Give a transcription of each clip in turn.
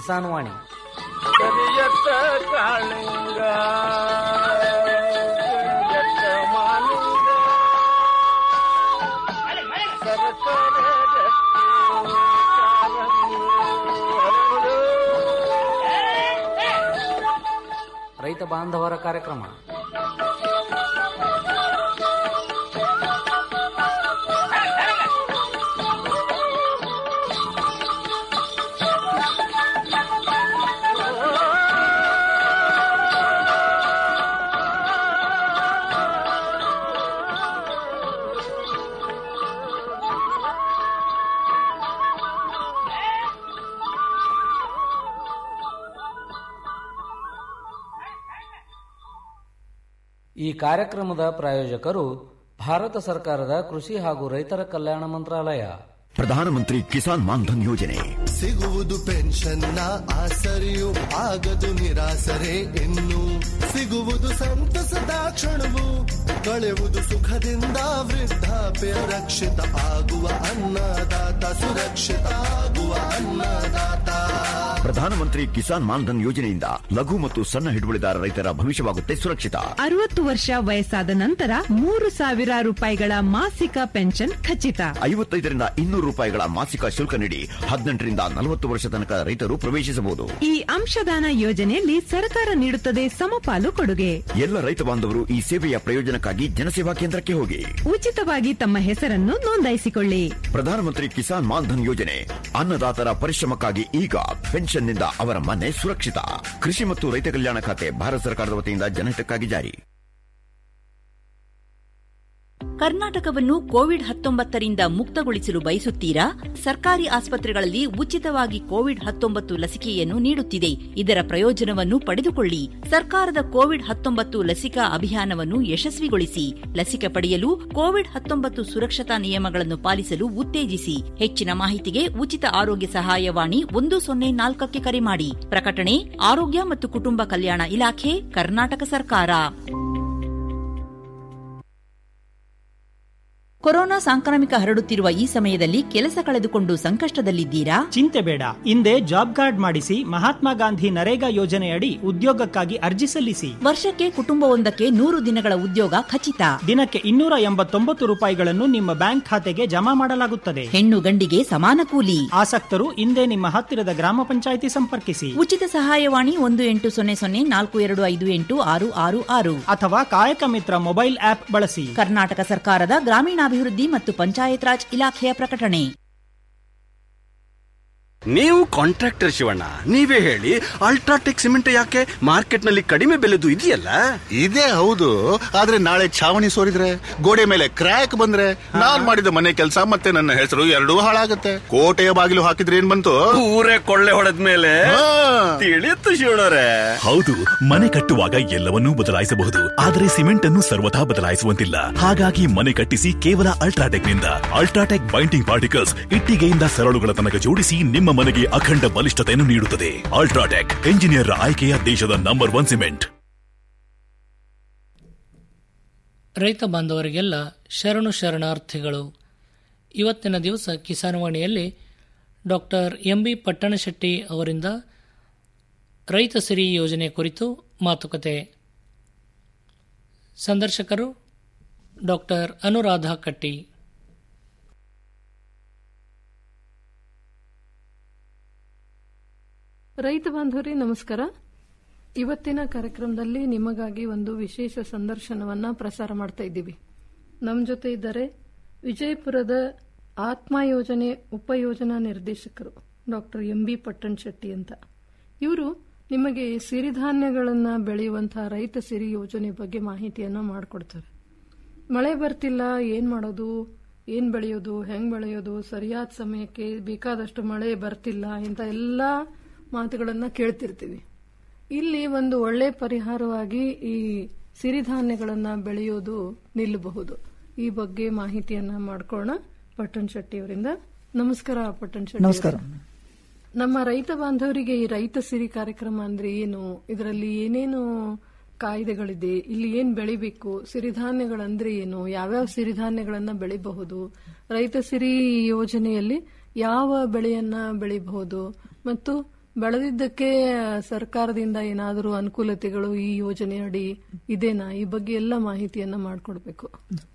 ಕಿಸಾನ್ ವಾಣಿ ಕರಿಯತ್ತ ಕಾಳಿಂಗ ಕರಿಯತ್ತ ಮಾಲಿಂಗ ಸರಸರ ರತ್ನ ಕಾಲಂಗಿ ಹರಡು. ರೈತ ಬಾಂಧವರ ಕಾರ್ಯಕ್ರಮ ಈ ಕಾರ್ಯಕ್ರಮದ ಪ್ರಾಯೋಜಕರು ಭಾರತ ಸರ್ಕಾರದ ಕೃಷಿ ಹಾಗೂ ರೈತರ ಕಲ್ಯಾಣ ಮಂತ್ರಾಲಯ ಪ್ರಧಾನಮಂತ್ರಿ ಕಿಸಾನ್ ಮಾನ್ಧನ್ ಯೋಜನೆ ಸಿಗುವುದು ಪೆನ್ಷನ್ನ ಆಸರೆಯು ಆಗದು ನಿರಾಸರೆ ಇನ್ನು ಸಿಗುವುದು ಸಂತಸದ ಕ್ಷಣವು ಕಳೆವುದು ಸುಖದಿಂದ ವೃದ್ಧಾಪ್ಯ ರಕ್ಷಿತ ಆಗುವ ಅನ್ನದಾತ ಸುರಕ್ಷಿತ ಆಗುವ ಅನ್ನದಾತ ಪ್ರಧಾನಮಂತ್ರಿ ಕಿಸಾನ್ ಮಾನ್ಧನ್ ಯೋಜನೆಯಿಂದ ಲಘು ಮತ್ತು ಸಣ್ಣ ಹಿಡುವಳಿದಾರ ರೈತರ ಭವಿಷ್ಯವಾಗುತ್ತೆ ಸುರಕ್ಷಿತ ಅರವತ್ತು ವರ್ಷ ವಯಸ್ಸಾದ ನಂತರ ಮೂರು ಸಾವಿರ ರೂಪಾಯಿಗಳ ಮಾಸಿಕ ಪೆನ್ಷನ್ ಖಚಿತ ಐವತ್ತೈದರಿಂದ ಇನ್ನೂರು ರೂಪಾಯಿಗಳ ಮಾಸಿಕ ಶುಲ್ಕ ನೀಡಿ ಹದಿನೆಂಟರಿಂದ ನಲವತ್ತು ವರ್ಷ ತನಕ ರೈತರು ಪ್ರವೇಶಿಸಬಹುದು ಈ ಅಂಶದಾನ ಯೋಜನೆಯಲ್ಲಿ ಸರ್ಕಾರ ನೀಡುತ್ತದೆ ಸಮಪಾಲು ಕೊಡುಗೆ ಎಲ್ಲ ರೈತ ಬಾಂಧವರು ಈ ಸೇವೆಯ ಪ್ರಯೋಜನಕ್ಕಾಗಿ ಜನಸೇವಾ ಕೇಂದ್ರಕ್ಕೆ ಹೋಗಿ ಉಚಿತವಾಗಿ ತಮ್ಮ ಹೆಸರನ್ನು ನೋಂದಾಯಿಸಿಕೊಳ್ಳಿ ಪ್ರಧಾನಮಂತ್ರಿ ಕಿಸಾನ್ ಮಾನ್ಧನ್ ಯೋಜನೆ ಅನ್ನದಾತರ ಪರಿಶ್ರಮಕ್ಕಾಗಿ ಈಗ ಪೆನ್ಷನ್ನಿಂದ ಅವರ ಮನೆ ಸುರಕ್ಷಿತ ಕೃಷಿ ಮತ್ತು ರೈತ ಕಲ್ಯಾಣ ಖಾತೆ ಭಾರತ ಸರ್ಕಾರದ ವತಿಯಿಂದ ಜನಹಿತಕ್ಕಾಗಿ ಜಾರಿ ಕರ್ನಾಟಕವನ್ನು ಕೋವಿಡ್ ಹತ್ತೊಂಬತ್ತರಿಂದ ಮುಕ್ತಗೊಳಿಸಲು ಬಯಸುತ್ತೀರಾ ಸರ್ಕಾರಿ ಆಸ್ಪತ್ರೆಗಳಲ್ಲಿ ಉಚಿತವಾಗಿ ಕೋವಿಡ್ ಹತ್ತೊಂಬತ್ತು ಲಸಿಕೆಯನ್ನು ನೀಡುತ್ತಿದೆ ಇದರ ಪ್ರಯೋಜನವನ್ನು ಪಡೆದುಕೊಳ್ಳಿ ಸರ್ಕಾರದ ಕೋವಿಡ್ ಹತ್ತೊಂಬತ್ತು ಲಸಿಕಾ ಅಭಿಯಾನವನ್ನು ಯಶಸ್ವಿಗೊಳಿಸಿ ಲಸಿಕೆ ಪಡೆಯಲು ಕೋವಿಡ್ ಹತ್ತೊಂಬತ್ತು ಸುರಕ್ಷತಾ ನಿಯಮಗಳನ್ನು ಪಾಲಿಸಲು ಉತ್ತೇಜಿಸಿ ಹೆಚ್ಚಿನ ಮಾಹಿತಿಗೆ ಉಚಿತ ಆರೋಗ್ಯ ಸಹಾಯವಾಣಿ ಒಂದು ಸೊನ್ನೆ ನಾಲ್ಕಕ್ಕೆ ಕರೆ ಮಾಡಿ ಪ್ರಕಟಣೆ ಆರೋಗ್ಯ ಮತ್ತು ಕುಟುಂಬ ಕಲ್ಯಾಣ ಇಲಾಖೆ ಕರ್ನಾಟಕ ಸರ್ಕಾರ ಕೊರೋನಾ ಸಾಂಕ್ರಾಮಿಕ ಹರಡುತ್ತಿರುವ ಈ ಸಮಯದಲ್ಲಿ ಕೆಲಸ ಕಳೆದುಕೊಂಡು ಸಂಕಷ್ಟದಲ್ಲಿದ್ದೀರಾ ಚಿಂತೆ ಬೇಡ ಹಿಂದೆ ಜಾಬ್ ಕಾರ್ಡ್ ಮಾಡಿಸಿ ಮಹಾತ್ಮ ಗಾಂಧಿ ನರೇಗಾ ಯೋಜನೆಯಡಿ ಉದ್ಯೋಗಕ್ಕಾಗಿ ಅರ್ಜಿ ಸಲ್ಲಿಸಿ ವರ್ಷಕ್ಕೆ ಕುಟುಂಬವೊಂದಕ್ಕೆ ನೂರು ದಿನಗಳ ಉದ್ಯೋಗ ಖಚಿತ ದಿನಕ್ಕೆ ಇನ್ನೂರ ಎಂಬತ್ತೊಂಬತ್ತು ರೂಪಾಯಿಗಳನ್ನು ನಿಮ್ಮ ಬ್ಯಾಂಕ್ ಖಾತೆಗೆ ಜಮಾ ಮಾಡಲಾಗುತ್ತದೆ ಹೆಣ್ಣು ಗಂಡಿಗೆ ಸಮಾನ ಕೂಲಿ ಆಸಕ್ತರು ಹಿಂದೆ ನಿಮ್ಮ ಹತ್ತಿರದ ಗ್ರಾಮ ಪಂಚಾಯಿತಿ ಸಂಪರ್ಕಿಸಿ ಉಚಿತ ಸಹಾಯವಾಣಿ ಒಂದು ಎಂಟು ಸೊನ್ನೆ ಸೊನ್ನೆ ನಾಲ್ಕು ಎರಡು ಐದು ಎಂಟು ಆರು ಆರು ಆರು ಅಥವಾ ಕಾಯಕ ಮಿತ್ರ ಮೊಬೈಲ್ ಆಪ್ ಬಳಸಿ ಕರ್ನಾಟಕ ಸರ್ಕಾರದ ಗ್ರಾಮೀಣಾಭಿವೃದ್ಧಿ ಮತ್ತು ಪಂಚಾಯತ್ ರಾಜ್ ಇಲಾಖೆಯ ಪ್ರಕಟಣೆ ನೀವು ಕಾಂಟ್ರಾಕ್ಟರ್ ಶಿವಣ್ಣ ನೀವೇ ಹೇಳಿ ಅಲ್ಟ್ರಾಟೆಕ್ ಸಿಮೆಂಟ್ ಯಾಕೆ ಮಾರ್ಕೆಟ್ ನಲ್ಲಿ ಕಡಿಮೆ ಬೆಲೆದು ಇದೆಯಲ್ಲ ಇದೇ ಹೌದು ಆದ್ರೆ ನಾಳೆ ಛಾವಣಿ ಸೋರಿದ್ರೆ ಗೋಡೆ ಮೇಲೆ ಕ್ರ್ಯಾಕ್ ಬಂದ್ರೆ ನಾನ್ ಮಾಡಿದ ಮನೆ ಕೆಲಸ ಮತ್ತೆ ನನ್ನ ಹೆಸರು ಎರಡೂ ಹಾಳಾಗತ್ತೆ ಕೋಟೆಯ ಬಾಗಿಲು ಹಾಕಿದ್ರೆ ಏನ್ ಬಂತು ಊರೇ ಕೊಳ್ಳೆ ಹೊಡೆದ ಮೇಲೆ ಹಾ. ತಿಳಿಯುತ್ತು ಶಿವಣ್ಣರೇ ಹೌದು ಮನೆ ಕಟ್ಟುವಾಗ ಎಲ್ಲವನ್ನೂ ಬದಲಾಯಿಸಬಹುದು ಆದರೆ ಸಿಮೆಂಟ್ ಅನ್ನು ಸರ್ವಥಾ ಬದಲಾಯಿಸುವಂತಿಲ್ಲ ಹಾಗಾಗಿ ಮನೆ ಕಟ್ಟಿಸಿ ಕೇವಲ ಅಲ್ಟ್ರಾಟೆಕ್ ನಿಂದ ಅಲ್ಟ್ರಾಟೆಕ್ ಬೈಂಡಿಂಗ್ ಪಾರ್ಟಿಕಲ್ಸ್ ಇಟ್ಟಿಗೆಯಿಂದ ಸರಳುಗಳ ತನಕ ಜೋಡಿಸಿ ನಿಮ್ಮ ಮನೆಗೆ ಅಖಂಡ ಬಲಿಷ್ಠತೆಯನ್ನು ನೀಡುತ್ತದೆ ಅಲ್ಟ್ರಾಟೆಕ್ ಎಂಜಿನಿಯರ್ ಆಯ್ಕೆಯ ದೇಶದ ನಂಬರ್ ಒನ್ ಸಿಮೆಂಟ್ ರೈತ ಬಾಂಧವರಿಗೆಲ್ಲ ಶರಣು ಶರಣಾರ್ಥಿಗಳು ಇವತ್ತಿನ ದಿವಸ ಕಿಸಾನ್ವಾಣಿಯಲ್ಲಿ ಡಾಕ್ಟರ್ ಎಂ ಬಿ ಪಟ್ಟಣಶೆಟ್ಟಿ ಅವರಿಂದ ರೈತ ಸಿರಿ ಯೋಜನೆ ಕುರಿತು ಮಾತುಕತೆ ಸಂದರ್ಶಕರು ಡಾಕ್ಟರ್ ಅನುರಾಧ ಕಟ್ಟಿ ರೈತ ಬಾಂಧವರೇ ನಮಸ್ಕಾರ ಇವತ್ತಿನ ಕಾರ್ಯಕ್ರಮದಲ್ಲಿ ನಿಮಗಾಗಿ ಒಂದು ವಿಶೇಷ ಸಂದರ್ಶನವನ್ನ ಪ್ರಸಾರ ಮಾಡ್ತಾ ಇದ್ದೀವಿ ನಮ್ಮ ಜೊತೆ ಇದ್ದಾರೆ ವಿಜಯಪುರದ ಆತ್ಮ ಯೋಜನೆ ಉಪಯೋಜನಾ ನಿರ್ದೇಶಕರು doctor M B Pattanashetti ಅಂತ ಇವರು ನಿಮಗೆ ಸಿರಿಧಾನ್ಯಗಳನ್ನ ಬೆಳೆಯುವಂತಹ ರೈತ ಸಿರಿ ಯೋಜನೆ ಬಗ್ಗೆ ಮಾಹಿತಿಯನ್ನ ಮಾಡಿಕೊಡ್ತಾರೆ ಮಳೆ ಬರ್ತಿಲ್ಲ ಏನ್ ಮಾಡೋದು ಏನ್ ಬೆಳೆಯೋದು ಹೆಂಗ್ ಬೆಳೆಯೋದು ಸರಿಯಾದ ಸಮಯಕ್ಕೆ ಬೇಕಾದಷ್ಟು ಮಳೆ ಬರ್ತಿಲ್ಲ ಇಂಥ ಎಲ್ಲಾ ಮಾತುಗಳನ್ನ ಕೇಳ್ತಿರ್ತೀವಿ ಇಲ್ಲಿ ಒಂದು ಒಳ್ಳೆ ಪರಿಹಾರವಾಗಿ ಈ ಸಿರಿಧಾನ್ಯಗಳನ್ನ ಬೆಳೆಯೋದು ನಿಲ್ಲಬಹುದು ಈ ಬಗ್ಗೆ ಮಾಹಿತಿಯನ್ನ ಮಾಡ್ಕೊಳ್ಳೋಣ ಪಟ್ಟಣ್ ಶೆಟ್ಟಿ ಅವರಿಂದ ನಮಸ್ಕಾರ ಪಟ್ಟಣ್ ಶೆಟ್ಟಿ ನಮಸ್ಕಾರ. ಅವರೇ. ನಮ್ಮ ರೈತ ಬಾಂಧವರಿಗೆ ಈ ರೈತ ಸಿರಿ ಕಾರ್ಯಕ್ರಮ ಅಂದ್ರೆ ಏನು ಇದರಲ್ಲಿ ಏನೇನು ಕಾಯ್ದೆಗಳಿದೆ ಇಲ್ಲಿ ಏನ್ ಬೆಳಿಬೇಕು ಸಿರಿಧಾನ್ಯಗಳಂದ್ರೆ ಏನು ಯಾವ್ಯಾವ ಸಿರಿಧಾನ್ಯಗಳನ್ನ ಬೆಳಿಬಹುದು ರೈತ ಸಿರಿ ಯೋಜನೆಯಲ್ಲಿ ಯಾವ ಬೆಳೆಯನ್ನ ಬೆಳಿಬಹುದು ಮತ್ತು ಬೆಳೆದಿದ್ದಕ್ಕೆ ಸರ್ಕಾರದಿಂದ ಏನಾದರೂ ಅನುಕೂಲತೆಗಳು ಈ ಯೋಜನೆಯಡಿ ಇದೇನಾ ಈ ಬಗ್ಗೆ ಎಲ್ಲ ಮಾಹಿತಿಯನ್ನ ಮಾಡಿಕೊಡ್ಬೇಕು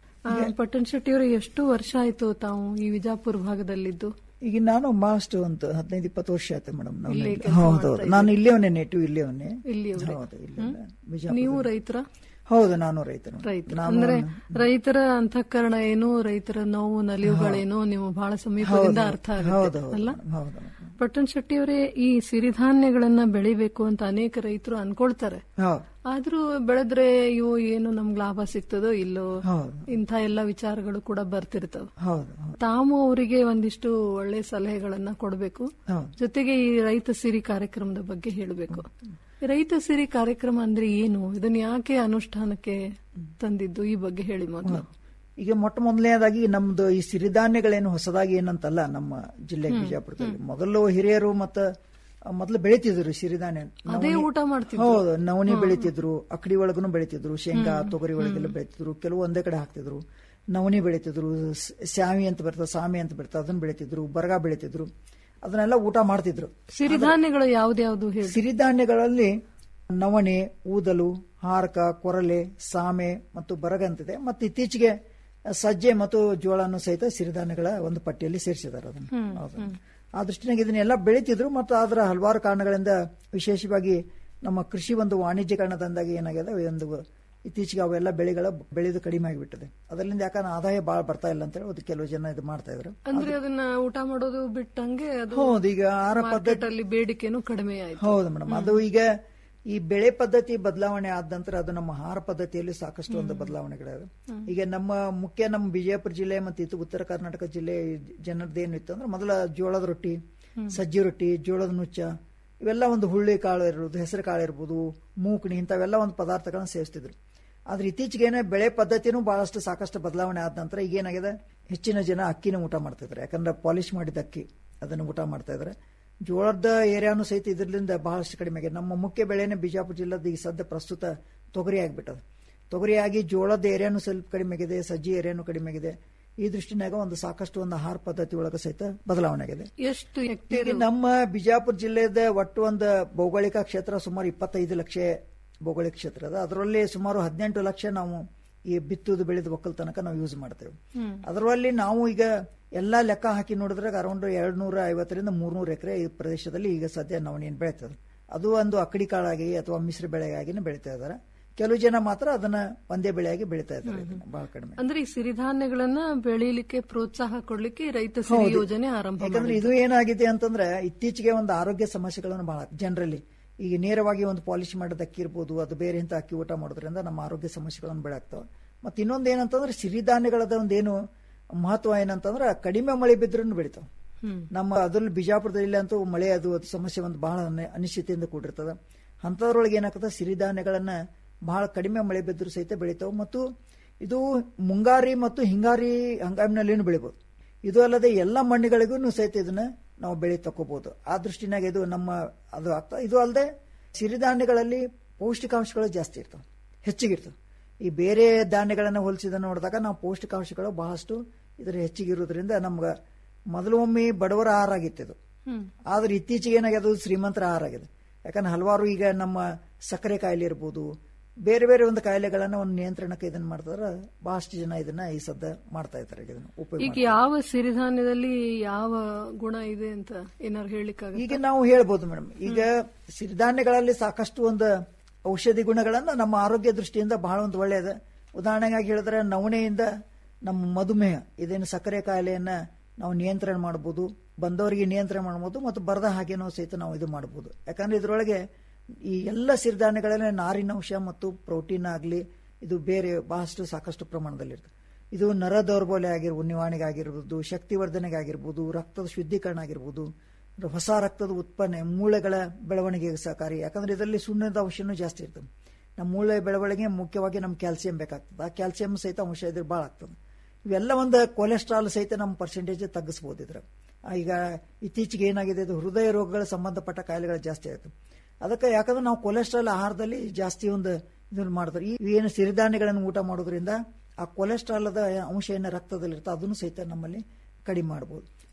ಪಟ್ಟಣ್ ಶೆಟ್ಟಿ ಅವರು ಎಷ್ಟು ವರ್ಷ ಆಯ್ತು ತಾವು ಈ ವಿಜಾಪುರ ಭಾಗದಲ್ಲಿದ್ದು ಈಗ ನಾನು ಮಾಸ್ಟ್ ಒಂದು ಹದಿನೈದು ಇಪ್ಪತ್ತು ವರ್ಷ ಆಯ್ತು ಮೇಡಮ್ ಇಲ್ಲೇ ಕೆಲ್ಸ ಹೌದು ಮಾಡ್ತಾ ಹೌದು ನಾನು ಇಲ್ಲಿಯವನೇ ನೆಟಿವ್ ಇಲ್ಲಿಯವನೇ ಇಲ್ಲಿಯವರೇ? ಹೌದು ಇಲ್ಲಿ ಹ್ಮ್? ನೀವು ರೈತರ ಹೌದು ನಾನು ರೈತನು ರೈತ ನಾನು ಅಂದ್ರೆ ರೈತರ ಅಂತಃಕರಣ ಏನು ರೈತರ ನೋವು ನಲಿವುಗಳೇನು ನೀವು ಬಹಳ ಸಮೀಪದಿಂದ ಹೌದು, ಅರ್ಥ ಹೌದು, ಆಗುತ್ತೆ ಹೌದು, ಅಲ್ಲ ಹೌದು. ಪಟ್ಟಣ್ ಶೆಟ್ಟಿ ಅವರೇ ಈ ಸಿರಿಧಾನ್ಯಗಳನ್ನ ಬೆಳಿಬೇಕು ಅಂತ ಅನೇಕ ರೈತರು ಅನ್ಕೊಳ್ತಾರೆ ಹೌದು ಆದ್ರೂ ಬೆಳೆದ್ರೆ ಅಯ್ಯೋ ಏನು ನಮ್ಗ್ ಲಾಭ ಸಿಗ್ತದೋ ಇಲ್ಲೋ ಹೌದು. ಇಂಥ ಎಲ್ಲ ವಿಚಾರಗಳು ಕೂಡ ಬರ್ತಿರ್ತವೆ ಹೌದು ತಾವು ಅವರಿಗೆ ಒಂದಿಷ್ಟು ಒಳ್ಳೆ ಸಲಹೆಗಳನ್ನ ಕೊಡಬೇಕು ಹೌದು. ಜೊತೆಗೆ ಈ ರೈತ ಸಿರಿ ಕಾರ್ಯಕ್ರಮದ ಬಗ್ಗೆ ಹೇಳಬೇಕು ರೈತ ಸಿರಿ ಕಾರ್ಯಕ್ರಮ ಅಂದ್ರೆ ಏನು ಇದನ್ನ ಯಾಕೆ ಅನುಷ್ಠಾನಕ್ಕೆ ತಂದಿದ್ದು ಈ ಬಗ್ಗೆ ಹೇಳಿ ಮೊದಲು ಈಗ ಮೊಟ್ಟ ಮೊದಲನೇದಾಗಿ ನಮ್ದು ಈ ಸಿರಿಧಾನ್ಯಗಳೇನು ಹೊಸದಾಗಿ ಏನಂತಲ್ಲ ನಮ್ಮ ಜಿಲ್ಲೆ ಹ್ಮ್, ಬಿಜಾಪುರದಲ್ಲಿ ಮೊದಲು ಹಿರಿಯರು ಮತ್ತ ಮೊದಲು ಬೆಳಿತಿದ್ರು ಸಿರಿಧಾನ್ಯ ಅದೇ ನವಣೆ- ಊಟ ಮಾಡ್ತಿದ್ರು. ಹೌದು ನವಣಿ ಹ್ಮ್. ಬೆಳಿತಿದ್ರು ಅಕ್ಕಡಿ ಒಳಗನು ಬೆಳಿತಿದ್ರು ಶೇಂಗಾ ಹ್ಮ್, ತೊಗರಿ ಒಳಗೆಲ್ಲ ಬೆಳಿತಿದ್ರು ಕೆಲವು ಒಂದೇ ಕಡೆ ಹಾಕ್ತಿದ್ರು ನವಣಿ ಬೆಳಿತಿದ್ರು ಸ್- ಸ್ಯಾವಿ ಅಂತ ಬರ್ತದೆ ಸಾಮಿ ಅಂತ ಬರ್ತದೆ ಅದನ್ನ ಬೆಳಿತಿದ್ರು ಬರಗ ಬೆಳಿತಿದ್ರು ಅದನ್ನೆಲ್ಲ ಊಟ ಮಾಡ್ತಿದ್ರು ಸಿರಿಧಾನ್ಯಗಳು ಯಾವ್ದ್ಯಾವ್ದು ಹೇಳಿ ಸಿರಿಧಾನ್ಯಗಳಲ್ಲಿ ನವಣೆ ಊದಲು ಹಾರಕ ಕೊರಲೆ ಸಾಮೆ ಮತ್ತು ಬರಗ ಅಂತಿದೆ ಮತ್ತು ಇತ್ತೀಚೆಗೆ ಸಜ್ಜೆ ಮತ್ತು ಜೋಳನು ಸಹಿತ ಸಿರಿಧಾನ್ಯಗಳ ಒಂದು ಪಟ್ಟಿಯಲ್ಲಿ ಸೇರಿಸಿದ್ದಾರೆ ಅದನ್ನು ಹ್ಮ್, ಹೌದು. ಹ್ಮ್. ಆ ದೃಷ್ಟಿನಾಗ ಇದನ್ನೆಲ್ಲ ಬೆಳಿತಿದ್ರು ಮತ್ತು ಅದರ ಹಲವಾರು ಕಾರಣಗಳಿಂದ ವಿಶೇಷವಾಗಿ ನಮ್ಮ ಕೃಷಿ ಒಂದು ವಾಣಿಜ್ಯೀಕರಣದಂದಾಗಿ ಏನಾಗಿದೆ ಒಂದು ಇತ್ತೀಚೆಗೆ ಅವೆಲ್ಲ ಬೆಳೆಗಳ ಬೆಳೆದು ಕಡಿಮೆ ಆಗಿಬಿಟ್ಟಿದೆ ಅದರಿಂದ ಯಾಕಂದ್ರೆ ಆದಾಯ ಬಹಳ ಬರ್ತಾ ಇಲ್ಲ ಅಂತೇಳಿ ಅದು ಕೆಲವು ಜನ ಇದು ಮಾಡ್ತಾ ಇದ್ರು ಅಂದ್ರೆ ಅದನ್ನ ಊಟ ಮಾಡೋದು ಬಿಟ್ಟಂಗೆ ಅದು ಹೌದು, ಈಗ ಆಹಾರ market ಪದ್ಧತಿ- ಅಲ್ಲಿ ಬೇಡಿಕೆನೂ ಕಡಿಮೆ ಆಯ್ತು ಹೌದು ಮೇಡಮ್ ಅದು ಈಗ ಈ ಬೆಳೆ ಪದ್ಧತಿ ಬದಲಾವಣೆ ಆದ ನಂತರ ಅದು ನಮ್ಮ ಆಹಾರ ಪದ್ಧತಿಯಲ್ಲಿ ಸಾಕಷ್ಟು ಒಂದು ಬದಲಾವಣೆಗಳಿವೆ ಹ್ಮ್. ಈಗ ನಮ್ಮ ಮುಖ್ಯ ನಮ್ಮ ಬಿಜಾಪುರ ಜಿಲ್ಲೆ ಮತ್ತು ಇದು ಉತ್ತರ ಕರ್ನಾಟಕ ಜಿಲ್ಲೆ ಜನರದ್ದು ಇತ್ತು ಅಂದ್ರೆ ಮೊದಲ ಜೋಳದ ರೊಟ್ಟಿ ಹ್ಮ್. ಸಜ್ಜಿ ರೊಟ್ಟಿ ಜೋಳದ ನುಚ್ಚ ಇವೆಲ್ಲ ಒಂದು ಹುಳ್ಳಿ ಕಾಳು ಇರ್ಬೋದು ಹೆಸರು ಕಾಳು ಇರ್ಬೋದು ಮೂಕಣಿ ಇಂಥವೆಲ್ಲ ಒಂದು ಪದಾರ್ಥಗಳನ್ನ ಸೇವಿಸ್ತಿದ್ರು ಆದ್ರೆ ಇತ್ತೀಚೆಗೇನೆ ಬೆಳೆ ಪದ್ಧತಿನೂ ಬಹಳಷ್ಟು ಸಾಕಷ್ಟು ಬದಲಾವಣೆ ಆದ ನಂತರ ಈಗ ಏನಾಗಿದೆ ಹೆಚ್ಚಿನ ಜನ ಅಕ್ಕಿನ ಊಟ ಮಾಡ್ತಿದ್ದಾರೆ ಯಾಕಂದ್ರೆ ಪಾಲಿಶ್ ಮಾಡಿದ ಅಕ್ಕಿ ಅದನ್ನು ಊಟ ಮಾಡ್ತಾ ಇದ್ದಾರೆ ಜೋಳದ ಏರಿಯಾನು ಸಹಿತ ಇದರಿಂದ ಬಹಳಷ್ಟು ಕಡಿಮೆ ಆಗಿದೆ ನಮ್ಮ ಮುಖ್ಯ ಬೆಳೆನೇ ಬಿಜಾಪುರ ಜಿಲ್ಲೆದ ಈಗ ಸದ್ಯ ಪ್ರಸ್ತುತ ತೊಗರಿ ಆಗ್ಬಿಟ್ಟದ ತೊಗರಿ ಆಗಿ ಜೋಳದ ಏರಿಯಾನು ಸ್ವಲ್ಪ ಕಡಿಮೆ ಆಗಿದೆ ಸಜ್ಜಿ ಏರಿಯಾನು ಕಡಿಮೆ ಆಗಿದೆ ಈ ದೃಷ್ಟಿನಾಗ ಒಂದು ಸಾಕಷ್ಟು ಒಂದು ಆಹಾರ ಪದ್ಧತಿ ಒಳಗೆ ಸಹಿತ ಬದಲಾವಣೆ ಆಗಿದೆ ಎಷ್ಟು ಹೆಕ್ಟೇರ್ ಈಗ ನಮ್ಮ ಬಿಜಾಪುರ ಜಿಲ್ಲೆದ ಒಟ್ಟು ಒಂದು ಭೌಗೋಳಿಕ ಕ್ಷೇತ್ರ ಸುಮಾರು ಇಪ್ಪತ್ತೈದು ಲಕ್ಷ ಭೌಗೋಳಿಕ ಕ್ಷೇತ್ರ ಅದ ಅದರಲ್ಲಿ ಸುಮಾರು ಹದಿನೆಂಟು ಲಕ್ಷ ನಾವು ಈ ಬಿತ್ತುದು ಬೆಳೆದ ಒಕ್ಕಲ್ತನಕ ನಾವು ಯೂಸ್ ಮಾಡ್ತೇವೆ ಹ್ಮ್. ಅದರಲ್ಲಿ ನಾವು ಈಗ ಎಲ್ಲಾ ಲೆಕ್ಕ ಹಾಕಿ ನೋಡಿದ್ರೆ ಅರೌಂಡ್ ಎರಡ್ ನೂರ ಐವತ್ತರಿಂದ ಮೂರ್ನೂರು ಎಕರೆ ಈ ಪ್ರದೇಶದಲ್ಲಿ ಈಗ ಸದ್ಯ ನವಣಿಯನ್ನು ಬೆಳೀತದೆ ಅದು ಒಂದು ಅಕ್ಕಡಿ ಕಾಳಾಗಿ ಅಥವಾ ಮಿಶ್ರ ಬೆಳೆಯಾಗಿನೇ ಬೆಳೀತಾ ಇದ್ದಾರೆ ಕೆಲವು ಜನ ಮಾತ್ರ ಅದನ್ನ ಒಂದೇ ಬೆಳೆಯಾಗಿ ಬೆಳೀತಾ ಇದ್ದಾರೆ ಇದನ್ನ ಬಹಳ ಕಡಿಮೆ ಅಂದ್ರೆ ಈ ಸಿರಿಧಾನ್ಯಗಳನ್ನ ಬೆಳೀಲಿಕ್ಕೆ ಪ್ರೋತ್ಸಾಹ ಕೊಡ್ಲಿಕ್ಕೆ ಈ ರೈತ ಸಿರಿ ಹೌದು. ಯೋಜನೆ ಆರಂಭ ಯಾಕಂದ್ರೆ ಇದು ಏನಾಗಿದೆ ಅಂತಂದ್ರೆ ಇತ್ತೀಚೆಗೆ ಒಂದು ಆರೋಗ್ಯ ಸಮಸ್ಯೆಗಳನ್ನು ಬಹಳ ಜನರಲ್ಲಿ ಈಗ ನೇರವಾಗಿ ಒಂದು ಪಾಲಿಶ್ ಮಾಡಿದ ಅಕ್ಕಿ ಇರ್ಬೋದು ಅದು ಬೇರೆ ಇಂಥ ಅಕ್ಕಿ ಊಟ ಮಾಡೋದ್ರಿಂದ ನಮ್ಮ ಆರೋಗ್ಯ ಸಮಸ್ಯೆಗಳನ್ನು ಬೆಳಗ್ತಾವೆ ಮತ್ತೆ ಇನ್ನೊಂದು ಏನಂತಂದ್ರೆ ಸಿರಿಧಾನ್ಯಗಳದ ಒಂದೇನು ಮಹತ್ವ ಏನಂತಂದ್ರೆ ಕಡಿಮೆ ಮಳೆ ಬಿದ್ರೂ ಬೆಳಿತಾವೆ ಹ್ಮ್. ನಮ್ಮ ಅದ್ರಲ್ಲಿ ಬಿಜಾಪುರದಲ್ಲಿ ಅಂತೂ ಮಳೆ ಅದು ಅದು ಸಮಸ್ಯೆ ಒಂದು ಬಹಳ ಅನಿ- ಅನಿಶ್ಚಿತೆಯಿಂದ ಕೂಡಿರ್ತದೆ ಅಂಥದ್ರೊಳಗೆ ಏನಾಗ್ತದೆ ಸಿರಿಧಾನ್ಯಗಳನ್ನ ಬಹಳ ಕಡಿಮೆ ಮಳೆ ಬಿದ್ದರೂ ಸಹಿತ ಬೆಳಿತಾವೆ ಮತ್ತು ಇದು ಮುಂಗಾರಿ ಮತ್ತು ಹಿಂಗಾರಿ ಹಂಗಾಮಿನಲ್ಲಿನೂ ಬೆಳಿಬೋದು ಇದು ಅಲ್ಲದೆ ಎಲ್ಲ ಮಣ್ಣುಗಳಿಗೂ ಸಹಿತ ಇದನ್ನ ನಾವು ಬೆಳೆ ತಕೋಬಹುದು ಆ ದೃಷ್ಟಿನಾಗ ಇದು ನಮ್ಮ ಅದು ಆಗ್ತಾ ಇದು ಅಲ್ಲದೆ ಸಿರಿಧಾನ್ಯಗಳಲ್ಲಿ ಪೌಷ್ಟಿಕಾಂಶಗಳು ಜಾಸ್ತಿ ಇರ್ತವೆ ಹೆಚ್ಚಿಗಿರ್ತವೆ ಈ ಬೇರೆ ಧಾನ್ಯಗಳನ್ನ ಹೋಲಿಸಿದ ನೋಡಿದಾಗ ನಾವು ಪೌಷ್ಟಿಕಾಂಶಗಳು ಬಹಳಷ್ಟು ಇದರ ಹೆಚ್ಚಿಗಿರೋದ್ರಿಂದ ನಮ್ಗೆ ಮೊದಲು ಒಮ್ಮೆ ಬಡವರ ಆಹಾರ ಆಗಿತ್ತು ಇದು ಹ್ಮ್. ಆದ್ರೆ ಇತ್ತೀಚೆಗೆ ಏನಾಗಿದೆ ಅದು ಶ್ರೀಮಂತರ ಆಹಾರ ಆಗಿದೆ ಯಾಕಂದ್ರೆ ಹಲವಾರು ಈಗ ನಮ್ಮ ಸಕ್ಕರೆ ಕಾಯಿಲೆ ಇರ್ಬೋದು ಬೇರೆ ಬೇರೆ ಒಂದು ಕಾಯಿಲೆಗಳನ್ನ ಒಂದು ನಿಯಂತ್ರಣಕ್ಕೆ ಇದನ್ನ ಮಾಡ್ತಾರೆ ಬಹಳಷ್ಟು ಜನ ಇದನ್ನ ಈ ಸದ್ದ ಮಾಡ್ತಾ ಇದ್ದಾರೆ ಇದನ್ನ ಉಪಯೋಗ ಈಗ ಯಾವ ಸಿರಿಧಾನ್ಯದಲ್ಲಿ ಯಾವ ಗುಣ ಇದೆ ಅಂತ ಏನಾರು ಹೇಳಿಕ್ಕಾಗ ಈಗ ನಾವು ಹೇಳ್ಬೋದು ಮೇಡಮ್ ಈಗ ಸಿರಿಧಾನ್ಯಗಳಲ್ಲಿ ಸಾಕಷ್ಟು ಒಂದು ಔಷಧಿ ಗುಣಗಳನ್ನ ನಮ್ಮ ಆರೋಗ್ಯ ದೃಷ್ಟಿಯಿಂದ ಬಹಳ ಒಂದು ಒಳ್ಳೆಯದು ಉದಾಹರಣೆಗಾಗಿ ಹೇಳಿದ್ರೆ ನವಣೆಯಿಂದ ನಮ್ಮ ಮಧುಮೇಹ ಇದೇನು ಸಕ್ಕರೆ ಕಾಯಿಲೆಯನ್ನ ನಾವು ನಿಯಂತ್ರಣ ಮಾಡಬಹುದು ಬಂದವರಿಗೆ ನಿಯಂತ್ರಣ ಮಾಡಬಹುದು ಮತ್ತು ಬರದ ಹಾಗೇನೋ ಸಹಿತ ನಾವು ಇದು ಮಾಡಬಹುದು ಯಾಕಂದ್ರೆ ಇದರೊಳಗೆ ಈ ಎಲ್ಲ ಸಿರಿಧಾನ್ಯಗಳಲ್ಲಿ ನಾರಿನಂಶ ಮತ್ತು ಪ್ರೋಟೀನ್ ಆಗಲಿ ಇದು ಬೇರೆ ಬಹಳಷ್ಟು ಸಾಕಷ್ಟು ಪ್ರಮಾಣದಲ್ಲಿರ್ತದೆ ಇದು ನರ ದೌರ್ಬಲ್ಯ ಆಗಿರ್ಬೋದು ನಿವಾರಣೆಗೆ ಆಗಿರ್ಬೋದು ಶಕ್ತಿವರ್ಧನೆಗೆ ಆಗಿರ್ಬೋದು ರಕ್ತದ ಶುದ್ಧೀಕರಣ ಆಗಿರ್ಬೋದು ಹೊಸ ರಕ್ತದ ಉತ್ಪನ್ನ ಮೂಳೆಗಳ ಬೆಳವಣಿಗೆಗೆ ಸಹಕಾರಿ ಯಾಕಂದ್ರೆ ಇದರಲ್ಲಿ ಸುಣ್ಣದ ಅಂಶನೂ ಜಾಸ್ತಿ ಇರ್ತದೆ ನಮ್ಮ ಮೂಳೆ ಬೆಳವಣಿಗೆ ಮುಖ್ಯವಾಗಿ ನಮ್ಮ ಕ್ಯಾಲ್ಸಿಯಂ ಬೇಕಾಗ್ತದೆ ಆ ಕ್ಯಾಲ್ಸಿಯಂ ಸಹಿತ ಅಂಶ ಇದ್ರೆ ಭಾಳ ಆಗ್ತದೆ ಇವೆಲ್ಲ ಒಂದು ಕೊಲೆಸ್ಟ್ರಾಲ್ ಸಹಿತ ನಮ್ಮ ಪರ್ಸೆಂಟೇಜ್ ತಗ್ಗಿಸ್ಬೋದು ಇದ್ರ ಆ, ಈಗ ಇತ್ತೀಚೆಗೆ ಏನಾಗಿದೆ ಇದು ಹೃದಯ ರೋಗಗಳ ಸಂಬಂಧಪಟ್ಟ ಕಾಯಿಲೆಗಳು ಜಾಸ್ತಿ ಆಯ್ತು ಅದಕ್ಕೆ ಯಾಕಂದ್ರೆ ನಾವು ಕೊಲೆಸ್ಟ್ರಾಲ್ ಆಹಾರದಲ್ಲಿ ಜಾಸ್ತಿ ಒಂದು ಇದನ್ನು ಮಾಡ್ತಾರೆ ಈ ಏನು ಸಿರಿಧಾನ್ಯಗಳನ್ನು ಊಟ ಮಾಡೋದ್ರಿಂದ ಆ ಕೊಲೆಸ್ಟ್ರಾಲ್ ಅಂಶ ಏನು ರಕ್ತದಲ್ಲಿರುತ್ತೆ ಅದನ್ನು ಸಹಿತ ನಮ್ಮಲ್ಲಿ ಕಡಿಮೆ ಮಾಡಬಹುದು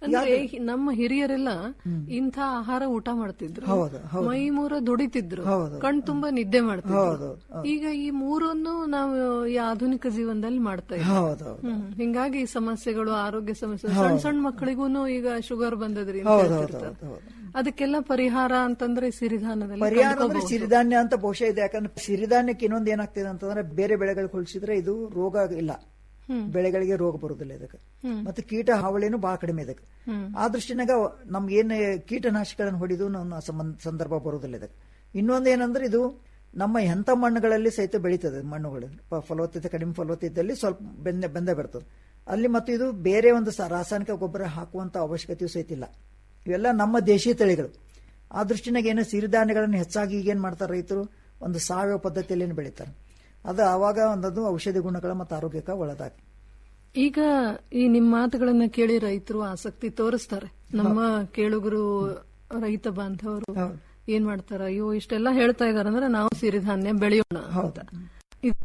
ಅಂದ್ರೆ ಹಿ- ನಮ್ಮ ಹಿರಿಯರೆಲ್ಲ ಇಂಥ ಆಹಾರ ಊಟ ಮಾಡ್ತಿದ್ರು ಹೌದು, ಹೌದು. ಮೈ ಮೂರ ದುಡಿತಿದ್ರು ಹೌದು. ಕಣ್ ತುಂಬಾ ನಿದ್ದೆ ಹೌದು, ಮಾಡ್ತಿದ್ರು ಹೌದು. ಈಗ ಈ ಮೂರನ್ನು ನಾವು ಈ ಆಧುನಿಕ ಜೀವನದಲ್ಲಿ ಮಾಡ್ತಾ ಇದ್ದೀವಿ ಹೌದು, ಹೌದು. ಹ್ಮ್. ಹಿಂಗಾಗಿ ಈ ಸಮಸ್ಯೆಗಳು ಆರೋಗ್ಯ ಸಮಸ್ಯೆ ಹೌದು. ಸಣ್ಣ ಸಣ್ಣ ಮಕ್ಕಳಿಗೂ ಈಗ ಶುಗರ್ ಬಂದದ್ರಿ ಅಂತ ಹೌದು, ಹೌದು, ಹೇಳ್ತಿರ್ತಾರೆ. ಹೌದು, ಹೌದು. ಅದಕ್ಕೆಲ್ಲ ಪರಿಹಾರ ಅಂತಂದ್ರೆ ಸಿರಿಧಾನದಲ್ಲಿ ಪರಿಹಾರ ಅಂದ್ರೆ ಕಂಡ್ಕೋಬಹುದು. ಸಿರಿಧಾನ್ಯ ಅಂತ ಬಹುಶಃ ಇದೆ ಯಾಕಂದ್ರೆ ಸಿರಿಧಾನ್ಯಕ್ಕೆ ಇನ್ನೊಂದು ಏನಾಗ್ತಿದೆ ಅಂತಂದ್ರೆ ಬೇರೆ ಬೆಳೆಗಳಿಗೆ ಹೋಲಿಸಿದ್ರೆ ಇದು ರೋಗ ಇಲ್ಲ ಹ್ಮ್. ಬೆಳೆಗಳಿಗೆ ರೋಗ ಬರುದಿಲ್ಲ ಇದಕ್ಕೆ ಹ್ಮ್. ಮತ್ತೆ ಕೀಟ ಹಾವಳಿನೂ ಬಹಳ ಕಡಿಮೆ ಇದಕ್ಕೆ ಹ್ಮ್. ಆ ದೃಷ್ಟಿನಾಗ ನಮ್ಗೆ ಏನ್ ಕೀಟನಾಶಕಗಳನ್ನು ಹೊಡಿದು ನಮ್ಮ ಸಂಬಂಧ ಸಂದರ್ಭ ಬರುವುದಿಲ್ಲ ಇದಕ್ಕೆ ಇನ್ನೊಂದು ಏನಂದ್ರೆ ಇದು ನಮ್ಮ ಎಂಥ ಮಣ್ಣುಗಳಲ್ಲಿ ಸಹಿತ ಬೆಳೀತದೆ ಮಣ್ಣುಗಳು ಪ- ಫಲವತ್ತತೆ ಕಡಿಮೆ ಫಲವತ್ತತೆ ಇದ್ದಲ್ಲಿ ಸ್ವಲ್ಪ ಬೆಂದೆ ಬೆಂದೇ ಬರ್ತದೆ ಅಲ್ಲಿ ಮತ್ತು ಇದು ಬೇರೆ ಒಂದು ಸ- ರಾಸಾಯನಿಕ ಗೊಬ್ಬರ ಹಾಕುವಂತ ಅವಶ್ಯಕತೆಯೂ ಸಹಿತ ಇಲ್ಲ ಇವೆಲ್ಲ ನಮ್ಮ ದೇಶೀಯ ತಳಿಗಳು ಆ ದೃಷ್ಟಿನಾಗ ಏನು ಸಿರಿಧಾನ್ಯಗಳನ್ನು ಹೆಚ್ಚಾಗಿ ಈಗೇನ್ ಮಾಡ್ತಾರೆ ರೈತರು ಒಂದು ಸಾವಯವ ಪದ್ಧತಿಯಲ್ಲಿ ಏನು ಬೆಳೀತಾರೆ ಅದು ಆವಾಗ ಒಂದದು ಔಷಧಿ ಗುಣಗಳ ಮತ್ತು ಆರೋಗ್ಯಕ್ಕೆ ಒಳ್ಳೆದಾಗಿ ಈಗ ಈ ನಿಮ್ ಮಾತುಗಳನ್ನ ಕೇಳಿ ರೈತರು ಆಸಕ್ತಿ ತೋರಿಸ್ತಾರೆ ನಮ್ಮ ಕೇಳುಗರು ರೈತ ಬಾಂಧವರು ಏನ್ ಮಾಡ್ತಾರ ಅಯ್ಯೋ ಇಷ್ಟೆಲ್ಲ ಹೇಳ್ತಾ ಇದಾರೆ ಅಂದ್ರೆ ನಾವು ಸಿರಿಧಾನ್ಯ ಬೆಳೆಯೋಣ ಅಂತ ಇದ್-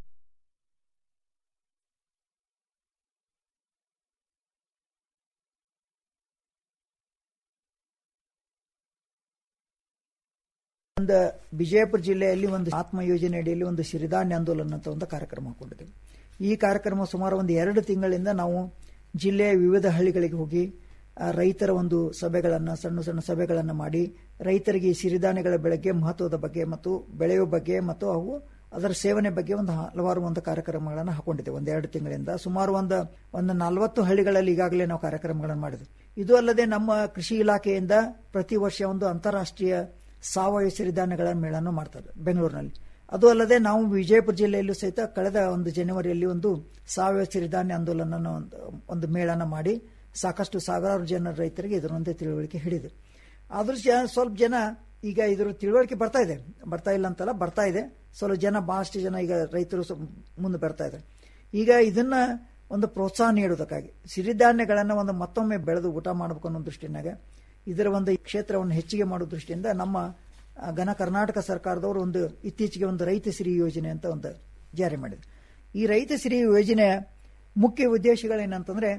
ಒಂದು ವಿಜಯಪುರ ಜಿಲ್ಲೆಯಲ್ಲಿ ಒಂದು ಆತ್ಮ ಯೋಜನೆ ಅಡಿಯಲ್ಲಿ ಒಂದು ಸಿರಿಧಾನ್ಯ ಆಂದೋಲನ ಅಂತ ಒಂದು ಕಾರ್ಯಕ್ರಮ ಹಾಕೊಂಡಿದ್ದೇವೆ ಈ ಕಾರ್ಯಕ್ರಮ ಸುಮಾರು ಒಂದು ಎರಡು ತಿಂಗಳಿಂದ ನಾವು ಜಿಲ್ಲೆಯ ವಿವಿಧ ಹಳ್ಳಿಗಳಿಗೆ ಹೋಗಿ ಆ, ರೈತರ ಒಂದು ಸಭೆಗಳನ್ನು ಸಣ್ಣ ಸಣ್ಣ ಸಭೆಗಳನ್ನು ಮಾಡಿ ರೈತರಿಗೆ ಈ ಸಿರಿಧಾನ್ಯಗಳ ಬೆಳೆಗೆ ಮಹತ್ವದ ಬಗ್ಗೆ ಮತ್ತು ಬೆಳೆಯುವ ಬಗ್ಗೆ ಮತ್ತು ಅವು ಅದರ ಸೇವನೆ ಬಗ್ಗೆ ಒಂದು ಹಲವಾರು ಒಂದು ಕಾರ್ಯಕ್ರಮಗಳನ್ನು ಹಾಕೊಂಡಿದ್ದೇವೆ ಒಂದು ಎರಡು ತಿಂಗಳಿಂದ ಸುಮಾರು ಒಂದು ಒಂದು ನಲವತ್ತು ಹಳ್ಳಿಗಳಲ್ಲಿ ಈಗಾಗಲೇ ನಾವು ಕಾರ್ಯಕ್ರಮಗಳನ್ನು ಮಾಡಿದ್ವಿ ಇದು ಅಲ್ಲದೆ ನಮ್ಮ ಕೃಷಿ ಇಲಾಖೆಯಿಂದ ಪ್ರತಿ ವರ್ಷ ಒಂದು ಅಂತಾರಾಷ್ಟ್ರೀಯ ಸಾವಯವ ಸಿರಿಧಾನ್ಯಗಳ ಮೇಳನ್ನು ಮಾಡ್ತಾರೆ ಬೆಂಗಳೂರಿನಲ್ಲಿ ಅದು ಅಲ್ಲದೆ ನಾವು ವಿಜಯಪುರ ಜಿಲ್ಲೆಯಲ್ಲೂ ಸಹಿತ ಕಳೆದ ಒಂದು ಜನವರಿಯಲ್ಲಿ ಒಂದು ಸಾವಯವ ಸಿರಿಧಾನ್ಯ ಆಂದೋಲನ ಒಂದು- ಒಂದು ಮೇಳನ ಮಾಡಿ ಸಾಕಷ್ಟು ಸಾವಿರಾರು ಜನ ರೈತರಿಗೆ ಇದರೊಂದೇ ತಿಳುವಳಿಕೆ ಹಿಡಿದು ಆದ್ರೂ ಜ- ಸ್ವಲ್ಪ ಜನ ಈಗ ಇದ್ರ ತಿಳುವಳಿಕೆ ಬರ್ತಾ ಇದೆ ಬರ್ತಾ ಇಲ್ಲ ಅಂತಲ್ಲ ಬರ್ತಾ ಇದೆ ಸ್ವಲ್ಪ ಜನ ಬಹಳಷ್ಟು ಜನ ಈಗ ರೈತರು ಸ್ವಲ್ಪ ಮುಂದೆ ಬರ್ತಾ ಇದ್ದಾರೆ ಈಗ ಇದನ್ನ ಒಂದು ಪ್ರೋತ್ಸಾಹ ನೀಡುವುದಕ್ಕಾಗಿ ಸಿರಿಧಾನ್ಯಗಳನ್ನು ಒಂದು ಮತ್ತೊಮ್ಮೆ ಬೆಳೆದು ಊಟ ಮಾಡಬೇಕು ಅನ್ನೋ ದೃಷ್ಟಿನಾಗ ಇದರ ಒಂದು ಕ್ಷೇತ್ರವನ್ನು ಹೆಚ್ಚಿಗೆ ಮಾಡೋ ದೃಷ್ಟಿಯಿಂದ ನಮ್ಮ ಆ, ಘನ ಕರ್ನಾಟಕ ಸರ್ಕಾರದವರು ಒಂದು ಇತ್ತೀಚೆಗೆ ಒಂದು ರೈತ ಸಿರಿ ಯೋಜನೆ ಅಂತ ಒಂದು ಜಾರಿ ಮಾಡಿದ್ರು ಈ ರೈತ ಸಿರಿ ಯೋಜನೆಯ ಮುಖ್ಯ ಉದ್ದೇಶಗಳೇನಂತಂದ್ರೆ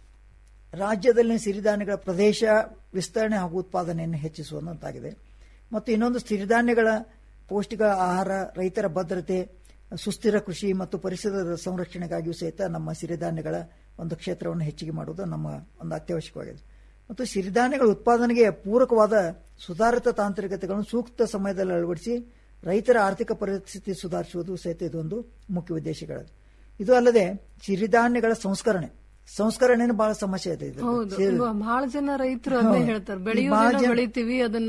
ರಾಜ್ಯದಲ್ಲಿ ಸಿರಿಧಾನ್ಯಗಳ ಪ್ರದೇಶ ವಿಸ್ತರಣೆ ಹಾಗೂ ಉತ್ಪಾದನೆಯನ್ನು ಹೆಚ್ಚಿಸುವಂತಾಗಿದೆ ಮತ್ತು ಇನ್ನೊಂದು ಸಿರಿಧಾನ್ಯಗಳ ಪೌಷ್ಟಿಕ ಆಹಾರ ರೈತರ ಭದ್ರತೆ ಸುಸ್ಥಿರ ಕೃಷಿ ಮತ್ತು ಪರಿಸರದ ಸಂರಕ್ಷಣೆಗಾಗಿಯೂ ಸಹಿತ ನಮ್ಮ ಸಿರಿಧಾನ್ಯಗಳ ಒಂದು ಕ್ಷೇತ್ರವನ್ನು ಹೆಚ್ಚಿಗೆ ಮಾಡುವುದು ನಮ್ಮ ಒಂದು ಅತ್ಯವಶ್ಯಕವಾಗಿದೆ ಮತ್ತು ಸಿರಿಧಾನ್ಯಗಳ ಉತ್ಪಾದನೆಗೆ ಪೂರಕವಾದ ಸುಧಾರಿತ ತಾಂತ್ರಿಕತೆಗಳನ್ನು ಸೂಕ್ತ ಸಮಯದಲ್ಲಿ ಅಳವಡಿಸಿ ರೈತರ ಆರ್ಥಿಕ ಪರಿಸ್ಥಿತಿ ಸುಧಾರಿಸುವುದು ಸಹಿತ ಇದೊಂದು ಮುಖ್ಯ ಉದ್ದೇಶಗಳು ಇದು ಅಲ್ಲದೆ ಸಿರಿಧಾನ್ಯಗಳ ಸಂಸ್ಕರಣೆ ಸಂಸ್ಕರಣೆನೂ ಬಹಳ ಸಮಸ್ಯೆ ಇದೆ ಇದು. ಹೌದು ಸಿರಿ- ಬಹಳ ಜನ ರೈತರು ಅದನ್ನೇ ಹೌದು. ಹೇಳ್ತಾರೆ ಈ ಬಹಳ ಬೆಳೆಯೋದನ್ನ ಜನ- ಬೆಳಿತೀವಿ ಅದನ್ನ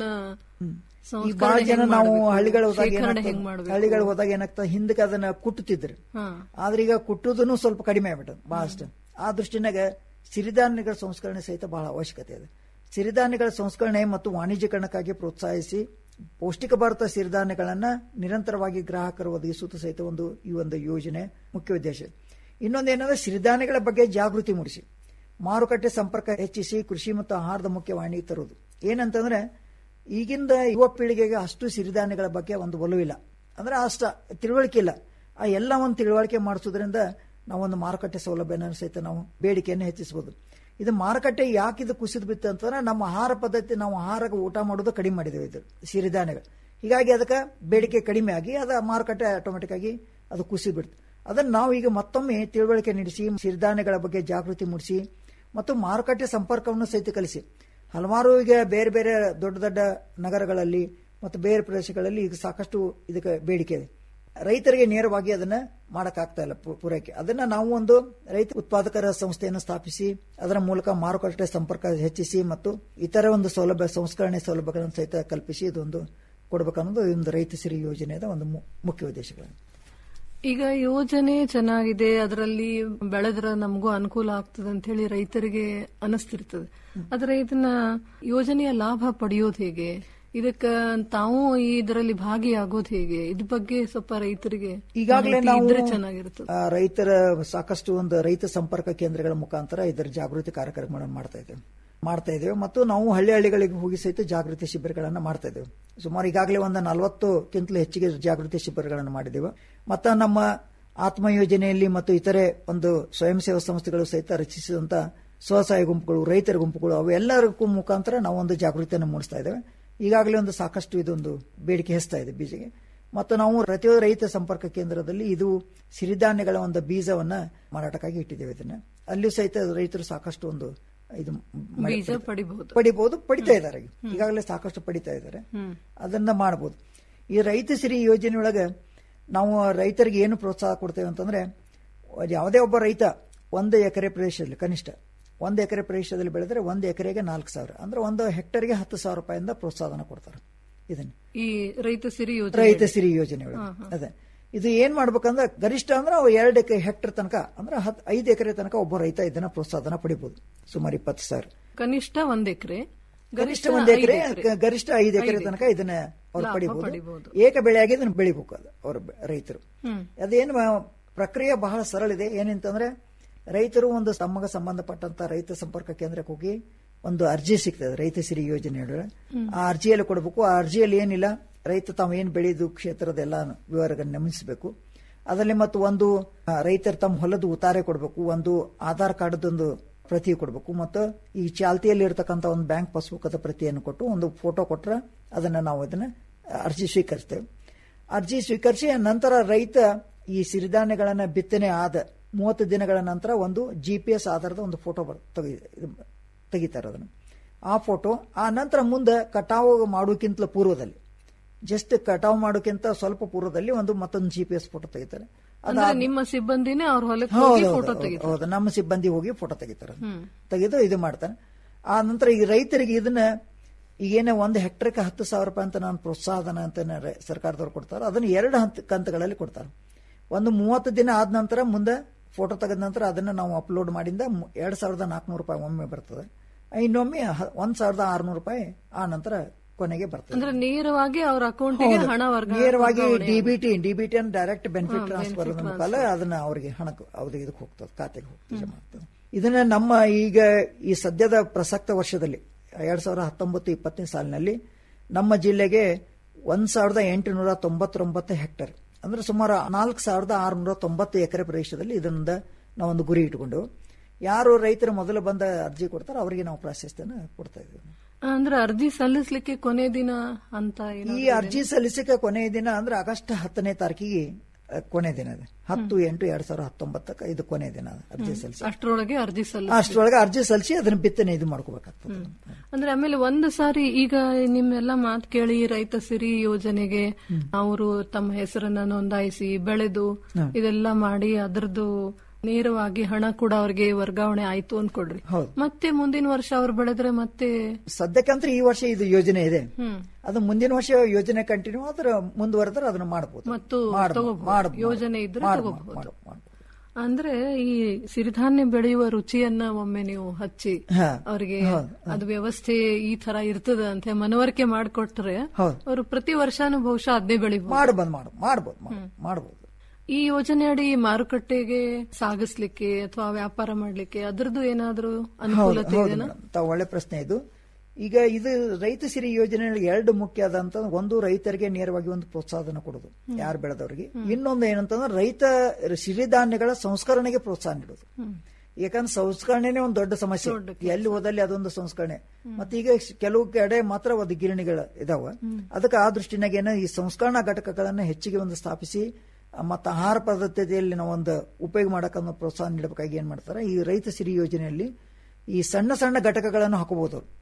ಈ ಸಂಸ್ಕರಣೆ ಬಹಳ ಜನ ಹೆಂಗ್ ನಾವು ಮಾಡ್ಬೇಕು? ಹಳ್ಳಿಗಳ ಹೋದಾಗ ಶೇಖರಣೆ ಏನಾಗ್ತದೆ- ಹೆಂಗ್ ಮಾಡ್ಬೇಕು? ಹಳ್ಳಿಗಳ ಹೋದಾಗ ಏನಾಗ್ತದೆ ಹಿಂದಕ್ಕೆ ಅದನ್ನ ಕುಟ್ಟುತ್ತಿದ್ರು ಹಾ. ಆದ್ರೆ ಈಗ ಕುಟ್ಟುದನ್ನು ಸ್ವಲ್ಪ ಕಡಿಮೆ ಆಗ್ಬಿಟ್ಟದ ಬಹಳಷ್ಟು ಆ ದೃಷ್ಟಿನಾಗ ಸಿರಿಧಾನ್ಯಗಳ ಸಂಸ್ಕರಣೆ ಸಹಿತ ಬಹಳ ಅವಶ್ಯಕತೆ ಇದೆ ಸಿರಿಧಾನ್ಯಗಳ ಸಂಸ್ಕರಣೆ ಮತ್ತು ವಾಣಿಜ್ಯೀಕರಣಕ್ಕಾಗಿ ಪ್ರೋತ್ಸಾಹಿಸಿ ಪೌಷ್ಟಿಕ ಭಾರತ ಸಿರಿಧಾನ್ಯಗಳನ್ನ ನಿರಂತರವಾಗಿ ಗ್ರಾಹಕರು ಒದಗಿಸುವುದು ಸಹಿತ ಒಂದು ಈ ಒಂದು ಯೋಜನೆ ಮುಖ್ಯ ಉದ್ದೇಶ ಇನ್ನೊಂದೇನಂದ್ರೆ ಸಿರಿಧಾನ್ಯಗಳ ಬಗ್ಗೆ ಜಾಗೃತಿ ಮೂಡಿಸಿ ಮಾರುಕಟ್ಟೆ ಸಂಪರ್ಕ ಹೆಚ್ಚಿಸಿ ಕೃಷಿ ಮತ್ತು ಆಹಾರದ ಮುಖ್ಯ ವಾಣಿ ತರುವುದು ಏನಂತಂದ್ರೆ ಈಗಿಂದ ಯುವ ಪೀಳಿಗೆಗೆ ಅಷ್ಟು ಸಿರಿಧಾನ್ಯಗಳ ಬಗ್ಗೆ ಒಂದು ಒಲವಿಲ್ಲ ಅಂದ್ರೆ ಅಷ್ಟ ತಿಳುವಳಿಕೆ ಇಲ್ಲ ಆ ಎಲ್ಲ ಒಂದು ತಿಳುವಳಿಕೆ ಮಾಡಿಸೋದ್ರಿಂದ ನಾವೊಂದು ಮಾರುಕಟ್ಟೆ ಸೌಲಭ್ಯನ ಸಹಿತ ನಾವು ಬೇಡಿಕೆಯನ್ನು ಹೆಚ್ಚಿಸಬಹುದು ಇದು ಮಾರುಕಟ್ಟೆ ಯಾಕೆ ಇದು ಕುಸಿದು ಬಿತ್ತು ಅಂತಂದ್ರೆ ನಮ್ಮ ಆಹಾರ ಪದ್ಧತಿ ನಾವು ಆಹಾರ ಊಟ ಮಾಡೋದು ಕಡಿಮೆ ಮಾಡಿದ್ದೇವೆ ಇದು ಸಿರಿಧಾನ್ಯಗಳು ಹೀಗಾಗಿ ಅದಕ್ಕೆ ಬೇಡಿಕೆ ಕಡಿಮೆ ಆಗಿ ಅದ ಮಾರುಕಟ್ಟೆ ಆಟೋಮೆಟಿಕ್ ಆಗಿ ಅದು ಕುಸಿದು ಬಿಡ್ತು ಅದನ್ನು ನಾವು ಈಗ ಮತ್ತೊಮ್ಮೆ ತಿಳುವಳಿಕೆ ನೀಡಿಸಿ ಸಿರಿಧಾನ್ಯಗಳ ಬಗ್ಗೆ ಜಾಗೃತಿ ಮೂಡಿಸಿ ಮತ್ತು ಮಾರುಕಟ್ಟೆ ಸಂಪರ್ಕವನ್ನು ಸಹಿತ ಕಲಿಸಿ ಹಲವಾರು ಈಗ ಬೇರೆ ಬೇರೆ ದೊಡ್ಡ ದೊಡ್ಡ ನಗರಗಳಲ್ಲಿ ಮತ್ತು ಬೇರೆ ಪ್ರದೇಶಗಳಲ್ಲಿ ಈಗ ಸಾಕಷ್ಟು ಇದಕ್ಕೆ ಬೇಡಿಕೆ ಇದೆ ರೈತರಿಗೆ ನೇರವಾಗಿ ಅದನ್ನ ಮಾಡಕ್ಕಾಗ್ತಾ ಇಲ್ಲ ಪೂ- ಪೂರೈಕೆ ಅದನ್ನ ನಾವು ಒಂದು ರೈತ ಉತ್ಪಾದಕರ ಸಂಸ್ಥೆಯನ್ನು ಸ್ಥಾಪಿಸಿ ಅದರ ಮೂಲಕ ಮಾರುಕಟ್ಟೆ ಸಂಪರ್ಕ ಹೆಚ್ಚಿಸಿ ಮತ್ತು ಇತರ ಒಂದು ಸೌಲಭ್ಯ ಸಂಸ್ಕರಣೆ ಸೌಲಭ್ಯಗಳನ್ನು ಸಹಿತ ಕಲ್ಪಿಸಿ ಇದೊಂದು ಕೊಡಬೇಕನ್ನೋದು ಈ ಒಂದು ರೈತ ಸಿರಿ ಯೋಜನೆಯ ಒಂದು ಮು- ಮುಖ್ಯ ಉದ್ದೇಶಗಳು ಈಗ ಯೋಜನೆ ಚೆನ್ನಾಗಿದೆ ಅದರಲ್ಲಿ ಬೆಳೆದ್ರ ನಮಗೂ ಅನುಕೂಲ ಆಗ್ತದೆ ಅಂತ ಹೇಳಿ ರೈತರಿಗೆ ಅನಿಸ್ತಿರ್ತದೆ ಆದ್ರೆ ಇದನ್ನ ಯೋಜನೆಯ ಲಾಭ ಪಡೆಯೋದು ಹೇಗೆ ಇದಕ್ಕ ತಾವು ಇದರಲ್ಲಿ ಭಾಗಿಯಾಗೋದು ಹೇಗೆ ಇದ್ರ ಬಗ್ಗೆ ಸ್ವಲ್ಪ ರೈತರಿಗೆ ಈಗಾಗಲೇ ಮಾಹಿತಿ ನಾವು ಇದ್ರೆ ಚೆನ್ನಾಗಿರ್ತದೆ ಆ, ರೈತರ ಸಾಕಷ್ಟು ಒಂದು ರೈತ ಸಂಪರ್ಕ ಕೇಂದ್ರಗಳ ಮುಖಾಂತರ ಇದರ ಜಾಗೃತಿ ಕಾರ್ಯಕ್ರಮಗಳನ್ನು ಮಾಡ್ತಾ ಇದ್ದೇವೆ ಮಾಡ್ತಾ ಇದ್ದೇವೆ ಮತ್ತು ನಾವು ಹಳ್ಳಿ ಹಳ್ಳಿಗಳಿಗೆ ಹೋಗಿ ಸಹಿತ ಜಾಗೃತಿ ಶಿಬಿರಗಳನ್ನು ಮಾಡ್ತಾ ಇದ್ದೇವೆ ಸುಮಾರು ಈಗಾಗಲೇ ಒಂದು ನಲವತ್ತಕ್ಕಿಂತಲೂ ಹೆಚ್ಚಿಗೆ ಜಾಗೃತಿ ಶಿಬಿರಗಳನ್ನು ಮಾಡಿದ್ದೇವೆ ಮತ್ತು ನಮ್ಮ ಆತ್ಮ ಯೋಜನೆಯಲ್ಲಿ ಮತ್ತು ಇತರೆ ಒಂದು ಸ್ವಯಂ ಸೇವಾ ಸಂಸ್ಥೆಗಳು ಸಹಿತ ರಚಿಸಿದಂತ ಸ್ವಸಹಾಯ ಗುಂಪುಗಳು ರೈತರ ಗುಂಪುಗಳು ಅವೆಲ್ಲರಿಗೂ ಮುಖಾಂತರ ನಾವು ಒಂದು ಜಾಗೃತಿಯನ್ನು ಮೂಡಿಸ್ತಾ ಇದ್ದೇವೆ ಈಗಾಗಲೇ ಒಂದು ಸಾಕಷ್ಟು ಇದೊಂದು ಬೇಡಿಕೆ ಹೆಚ್ಚುತ್ತಾ ಇದೆ ಬೀಜಗೆ ಮತ್ತು ನಾವು ಪ್ರತಿಯೊಂದು ರೈತ ಸಂಪರ್ಕ ಕೇಂದ್ರದಲ್ಲಿ ಇದು ಸಿರಿಧಾನ್ಯಗಳ ಒಂದು ಬೀಜವನ್ನ ಮಾರಾಟಕ್ಕಾಗಿ ಇಟ್ಟಿದ್ದೇವೆ ಇದನ್ನ ಅಲ್ಲಿಯೂ ಸಹಿತ ರೈತರು ಸಾಕಷ್ಟು ಒಂದು ಇದು ಮಾಡಿ- ಬೀಜ ಪಡಿಬಹುದು ಪಡಿಬಹುದು ಪಡಿತಾ ಇದ್ದಾರೆ ಈಗಾಗಲೇ ಸಾಕಷ್ಟು ಪಡಿತಾ ಇದ್ದಾರೆ ಹ್ಮ್ ಅದನ್ನ ಮಾಡಬಹುದು ಈ ರೈತ ಸಿರಿ ಯೋಜನೆಯೊಳಗೆ ನಾವು ರೈತರಿಗೆ ಏನು ಪ್ರೋತ್ಸಾಹ ಕೊಡ್ತೇವೆ ಅಂತಂದ್ರೆ ಯಾವುದೇ ಒಬ್ಬ ರೈತ ಒಂದು ಎಕರೆ ಪ್ರದೇಶದಲ್ಲಿ ಕನಿಷ್ಠ ಒಂದು ಎಕರೆ ಪ್ರದೇಶದಲ್ಲಿ ಬೆಳೆದ್ರೆ ಒಂದು ಎಕರೆಗೆ ನಾಲ್ಕು ಸಾವಿರ ಅಂದ್ರೆ ಒಂದು ಹೆಕ್ಟರ್ಗೆ ಹತ್ತು ಸಾವಿರ ರೂಪಾಯಿಂದ ಪ್ರೋತ್ಸಾಹನ ಕೊಡ್ತಾರೆ ಇದನ್ನ ಈ ರೈತ ಸಿರಿ ಯೋಜನೆ ರೈತ ಸಿರಿ ಯೋಜನೆ ಒಳಗೆ ಹಾ, ಹಾ. ಅದೇ ಇದು ಏನ್ ಮಾಡ್ಬೇಕಂದ್ರೆ ಗರಿಷ್ಠ ಅಂದ್ರೆ ಅವು ಎರಡು ಎಕರೆ ಹೆಕ್ಟರ್ ತನಕ ಅಂದ್ರೆ ಹತ್ ಐದು ಎಕರೆ ತನಕ ಒಬ್ಬ ರೈತ ಇದನ್ನ ಪ್ರೋತ್ಸಾಹನ ಪಡಿಬಹುದು ಸುಮಾರು ಇಪ್ಪತ್ತು ಸಾವಿರ ಕನಿಷ್ಠ ಒಂದ್ ಎಕರೆ ಗರಿಷ್ಠ ಒಂದು ಎಕರೆ ಗರಿಷ್ಠ ಐದು ಎಕರೆ ತನಕ ಇದನ್ನ ಅವ್ರು ಲಾಭ ಪಡಿಬಹುದು ಪಡಿಬಹುದು. ಏಕ ಬೆಳೆಯಾಗಿ ಇದನ್ನ ಬೆಳಿಬೇಕು ಅದು ಅವ್ರ ಬೆ- ರೈತರು ಹ್ಮ್. ಅದೇನು ಮ- ಪ್ರಕ್ರಿಯೆ ಬಹಳ ಸರಳ ಇದೆ ಏನಂತಂದ್ರೆ ರೈತರು ಒಂದು ತಮಗೆ ಸಂಬಂಧಪಟ್ಟಂತ ರೈತ ಸಂಪರ್ಕ ಕೇಂದ್ರಕ್ಕೆ ಹೋಗಿ ಒಂದು ಅರ್ಜಿ ಸಿಗ್ತದೆ ರೈತ ಸಿರಿ ಯೋಜನೆ ಹ್ಮ್. ಆ ಅರ್ಜಿಯಲ್ಲಿ ಕೊಡಬೇಕು ಆ ಅರ್ಜಿಯಲ್ಲಿ ಏನಿಲ್ಲ ರೈತ ತಾವು ಏನ್ ಬೆಳೆದು ಕ್ಷೇತ್ರದ ಎಲ್ಲ ವಿವರಗಳನ್ನು ನಮೂದಿಸಬೇಕು ಅದರಲ್ಲಿ ಮತ್ತು ಒಂದು ಆ, ರೈತರು ತಮ್ಮ ಹೊಲದ ಉತ್ತಾರೆ ಕೊಡಬೇಕು ಒಂದು ಆಧಾರ್ ಕಾರ್ಡ್ದೊಂದು ಪ್ರತಿ ಕೊಡಬೇಕು ಮತ್ತು ಈ ಚಾಲ್ತಿಯಲ್ಲಿ ಇರತಕ್ಕಂತ ಒಂದು ಬ್ಯಾಂಕ್ ಪಾಸ್ಬುಕ್ ಪ್ರತಿಯನ್ನು ಕೊಟ್ಟು ಒಂದು ಫೋಟೋ ಕೊಟ್ರೆ ಅದನ್ನ ನಾವು ಇದನ್ನ ಅರ್ಜಿ ಸ್ವೀಕರಿಸ್ತೇವೆ ಅರ್ಜಿ ಸ್ವೀಕರಿಸಿ ನಂತರ ರೈತ ಈ ಸಿರಿಧಾನ್ಯಗಳನ್ನ ಬಿತ್ತನೆ ಆದ ಮೂವತ್ತು ದಿನಗಳ ನಂತರ ಒಂದು ಜಿ ಪಿ ಎಸ್ ಆಧಾರದ ಒಂದು ಫೋಟೋ ಬರ್ ತೆಗಿ ಇದು ತೆಗಿತಾರೆ ಅದನ್ನು ಆ ಫೋಟೋ ಆ ನಂತರ ಮುಂದೆ ಕಟಾವು ಮಾಡೋಕ್ಕಿಂತ ಪೂರ್ವದಲ್ಲಿ ಜಸ್ಟ್ ಕಟಾವು ಮಾಡೋಕ್ಕಿಂತ ಸ್ವಲ್ಪ ಪೂರ್ವದಲ್ಲಿ ಒಂದು ಮತ್ತೊಂದು ಜಿ ಪಿ ಎಸ್ ಫೋಟೋ ತೆಗಿತಾರೆ ಅಂದ್ರೆ ಅದಾದ- ನಿಮ್ಮ ಸಿಬ್ಬಂದಿನೇ ಅವ್ರ ಹೊಲಕ್ಕೆ ಹೌದು, ಹೋಗಿ ಹೌದು, ಫೋಟೋ ಹೌದು, ತೆಗಿತಾರೆ ಹೌದು ನಮ್ಮ ಸಿಬ್ಬಂದಿ ಹೋಗಿ ಫೋಟೋ ತೆಗಿತಾರೆ ಹ್ಮ್ ತೆಗೆದು ಇದು ಮಾಡ್ತಾನೆ ಆ ನಂತರ ಈ ರೈತರಿಗೆ ಇದನ್ನ ಈಗೇನೆ ಒಂದು ಹೆಕ್ಟರ್ಗೆ ಹತ್ತು ಸಾವಿರ ರೂಪಾಯಿ ಅಂತ ನಾನು ಪ್ರೋತ್ಸಾಹಧನ ಅಂತ ನ- ರೈ- ಸರ್ಕಾರದವ್ರು ಕೊಡ್ತಾರೆ ಅದನ್ನು ಎರಡು ಹಂತ ಕಂತುಗಳಲ್ಲಿ ಕೊಡ್ತಾರೆ ಒಂದು ಮೂವತ್ತು ದಿನ ಆದ ನಂತರ ಮುಂದೆ ಫೋಟೋ ತೆಗೆದ ನಂತರ ಅದನ್ನ ನಾವು ಅಪ್ಲೋಡ್ ಮಾಡಿಂದ ಮು- ಎರಡ್ ಸಾವಿರದ ನಾಲ್ಕುನೂರು ರೂಪಾಯಿ ಒಮ್ಮೆ ಬರ್ತದೆ ಇನ್ನೊಮ್ಮೆ ಹ- ಒಂದ್ ಸಾವಿರದ ಆರ್ನೂರು ರೂಪಾಯಿ ಆ ನಂತರ ಕೊನೆಗೆ ಬರ್ತದೆ ಅಂದ್ರೆ ನೇರವಾಗಿ ಅವ್ರ ಅಕೌಂಟಿಗೆ ಹೌದು. ಹಣ ವರ್ಗ ನೇರವಾಗಿ ವರ್ಗಾವಣೆ ಡಿಬಿಟಿ ಡಿಬಿಟಿ ಅನ್ನು ಡೈರೆಕ್ಟ್ ಬೆನಿಫಿಟ್ ಹಾ, ಟ್ರಾನ್ಸ್ಫರ್ benefit ಮುಖಾಲ ಅದನ್ನ ಅವರಿಗೆ ಹಣ ಅವ್ರಿಗೆ ಇದಕ್ಕೆ ಹೋಗ್ತದೆ ಖಾತೆಗೆ ಹೋಗ್ತದೆ ಜಮಾ ಆಗ್ತದೆ ಇದನ್ನ ನಮ್ಮ ಈಗ ಈ ಸದ್ಯದ ಪ್ರಸಕ್ತ ವರ್ಷದಲ್ಲಿ ಎರಡ್ ಸಾವಿರದ ಹತ್ತೊಂಬತ್ತು ಇಪ್ಪತ್ತನೇ ಸಾಲಿನಲ್ಲಿ ನಮ್ಮ ಜಿಲ್ಲೆಗೆ ಒಂದ್ ಸಾವಿರದ ಎಂಟುನೂರ ತೊಂಬತ್ತೊಂಬತ್ತು ಹೆಕ್ಟರ್ ಅಂದ್ರೆ ಸುಮಾರು ನಾಲ್ಕು ಸಾವಿರದ ಆರುನೂರ ತೊಂಬತ್ತು ಎಕರೆ ಪ್ರದೇಶದಲ್ಲಿ ಇದರಿಂದ ನಾವೊಂದು ಗುರಿ ಇಟ್ಕೊಂಡು ಯಾರು ರೈತರು ಮೊದಲು ಬಂದ ಅರ್ಜಿ ಕೊಡ್ತಾರೋ ಅವರಿಗೆ ನಾವು ಪ್ರಾಶಸ್ತ್ಯನ ಕೊಡ್ತಾ ಇದ್ದೀವಿ ಅಂದ್ರೆ ಅರ್ಜಿ ಸಲ್ಲಿಸ್ಲಿಕ್ಕೆ ಕೊನೆ ದಿನ ಅಂತ ಈ ಏನಾದ್ರು ಅರ್ಜಿ ಸಲ್ಲಿಸಕ್ಕೆ ಕೊನೆಯ ದಿನ ಅಂದ್ರೆ ಆಗಸ್ಟ್ ಹತ್ತನೇ ತಾರೀಕಿಗೆ ಅಹ್, ಕೊನೆ ದಿನ ಇದೆ ಹತ್ತು ಎಂಟು ಎರಡ್ ಸಾವಿರದ ಹತ್ತೊಂಬತ್ತಕ್ಕೆ ಇದು ಕೊನೆ ದಿನ ಅದು ಅರ್ಜಿ ಸಲ್ಲಿಸಿ ಅಷ್ಟರೊಳಗೆ ಅರ್ಜಿ ಸಲ್ಲಿಸ ಅಷ್ಟರೊಳಗೆ ಅರ್ಜಿ ಸಲ್ಲಿಸಿ ಅದನ್ನ ಬಿತ್ತನೆ ಇದು ಮಾಡ್ಕೋಬೇಕಾಗ್ತದೆ ಅಂದ್ರೆ ಆಮೇಲೆ ಒಂದು ಸಾರಿ ಈಗ ನಿಮ್ಮೆಲ್ಲ ಮಾತು ಕೇಳಿ ರೈತ ಸಿರಿ ಯೋಜನೆಗೆ ಅವರು ತಮ್ಮ ಹೆಸರನ್ನ ನೋಂದಾಯಿಸಿ ಬೆಳೆದು ಹ್ಮ್. ಇದೆಲ್ಲ ಮಾಡಿ ಅದರದ್ದು ನೇರವಾಗಿ ಹಣ ಕೂಡ ಅವ್ರಿಗೆ ವರ್ಗಾವಣೆ ಆಯ್ತು ಅನ್ಕೊಡ್ರಿ ಹೌದು. ಮತ್ತೆ ಮುಂದಿನ ವರ್ಷ ಅವ್ರು ಬೆಳೆದ್ರೆ ಮತ್ತೆ ಸದ್ಯಕ್ಕಂದ್ರೆ ಈ ವರ್ಷ ಇದು ಯೋಜನೆ ಇದೆ ಹ್ಮ್ ಅದು ಮುಂದಿನ ವರ್ಷ ಯೋಜನೆ ಕಂಟಿನ್ಯೂ ಆದ್ರೆ ಮುಂದುವರೆದ್ರೆ ಅದನ್ನ ಮಾಡಬಹುದು ಮತ್ತು ತಗೋಬಹುದು. ಯೋಜನೆ ಇದ್ರೆ ತಗೋಬಹುದು. ಅಂದ್ರೆ ಈ ಸಿರಿಧಾನ್ಯ ಬೆಳೆಯುವ ರುಚಿಯನ್ನ ಒಮ್ಮೆ ನೀವು ಹಚ್ಚಿ ಹಾ. ಅವರಿಗೆ ಹೌದು, ಅದು ವ್ಯವಸ್ಥೆ ಈ ತರ ಇರ್ತದ ಅಂತ ಮನವರಿಕೆ ಮಾಡಿಕೊಟ್ರೆ ಹೌದು. ಅವರು ಪ್ರತಿ ವರ್ಷನೂ ಬಹುಶಃ ಅದೇ ಬೆಳಿಬಹುದು ಮಾಡಬಹುದು ಮಾಡ ಮಾಡಬಹುದು ಮಾಡಬಹುದು ಈ ಯೋಜನೆ ಅಡಿ ಮಾರುಕಟ್ಟೆಗೆ ಸಾಗಿಸ್ಲಿಕ್ಕೆ ಅಥವಾ ವ್ಯಾಪಾರ ಮಾಡ್ಲಿಕ್ಕೆ ಅದ್ರದ್ದು ಏನಾದ್ರೂ ಅನುಕೂಲತೆ ಹೌದು ಇದೆನಾ ಮೇಡಮ್. ತಾವು ಒಳ್ಳೆ ಪ್ರಶ್ನೆ ಇದು ಈಗ ಇದು ರೈತ ಸಿರಿ ಯೋಜನೆಯಲ್ಲಿ ಎರಡು ಮುಖ್ಯ ಆದಂತ ಒಂದು ರೈತರಿಗೆ ನೇರವಾಗಿ ಒಂದು ಪ್ರೋತ್ಸಾಹನ ಕೊಡೋದು ಯಾರು ಬೆಳೆದವರಿಗೆ ಇನ್ನೊಂದು ಏನಂತಂದ್ರೆ ರೈತ ಸಿರಿಧಾನ್ಯಗಳ ಸಂಸ್ಕರಣೆಗೆ ಪ್ರೋತ್ಸಾಹ ನೀಡೋದು ಯಾಕಂದ್ರೆ ಸಂಸ್ಕರಣೆನೇ ಒಂದು ದೊಡ್ಡ ಸಮಸ್ಯೆ ಎಲ್ಲಿ ಹೋದಲ್ಲಿ ಅದೊಂದು ಸಂಸ್ಕರಣೆ ಮತ್ತೆ ಈಗ ಕೆಲವು ಕಡೆ ಮಾತ್ರ ಒಂದು ಗಿರಣಿಗಳು ಇದಾವ ಅದಕ್ಕೆ ಆ ದೃಷ್ಟಿನಾಗ ಏನ ಈ ಸಂಸ್ಕರಣಾ ಘಟಕಗಳನ್ನ ಹೆಚ್ಚಿಗೆ ಒಂದು ಸ್ಥಾಪಿಸಿ ಮತ್ತು ಆಹಾರ ಪದ್ಧತಿಯಲ್ಲಿ ನಾವು ಒಂದು ಉಪಯೋಗ ಮಾಡಕ್ಕೆ ಪ್ರೋತ್ಸಾಹ ನೀಡಬೇಕಾಗಿ ಏನ್ ಮಾಡ್ತಾರೆ ಈ ರೈತ ಸಿರಿ ಯೋಜನೆಯಲ್ಲಿ ಈ ಸಣ್ಣ ಸಣ್ಣ ಘಟಕಗಳನ್ನು ಹಾಕಬಹುದು ಅವ್ರು.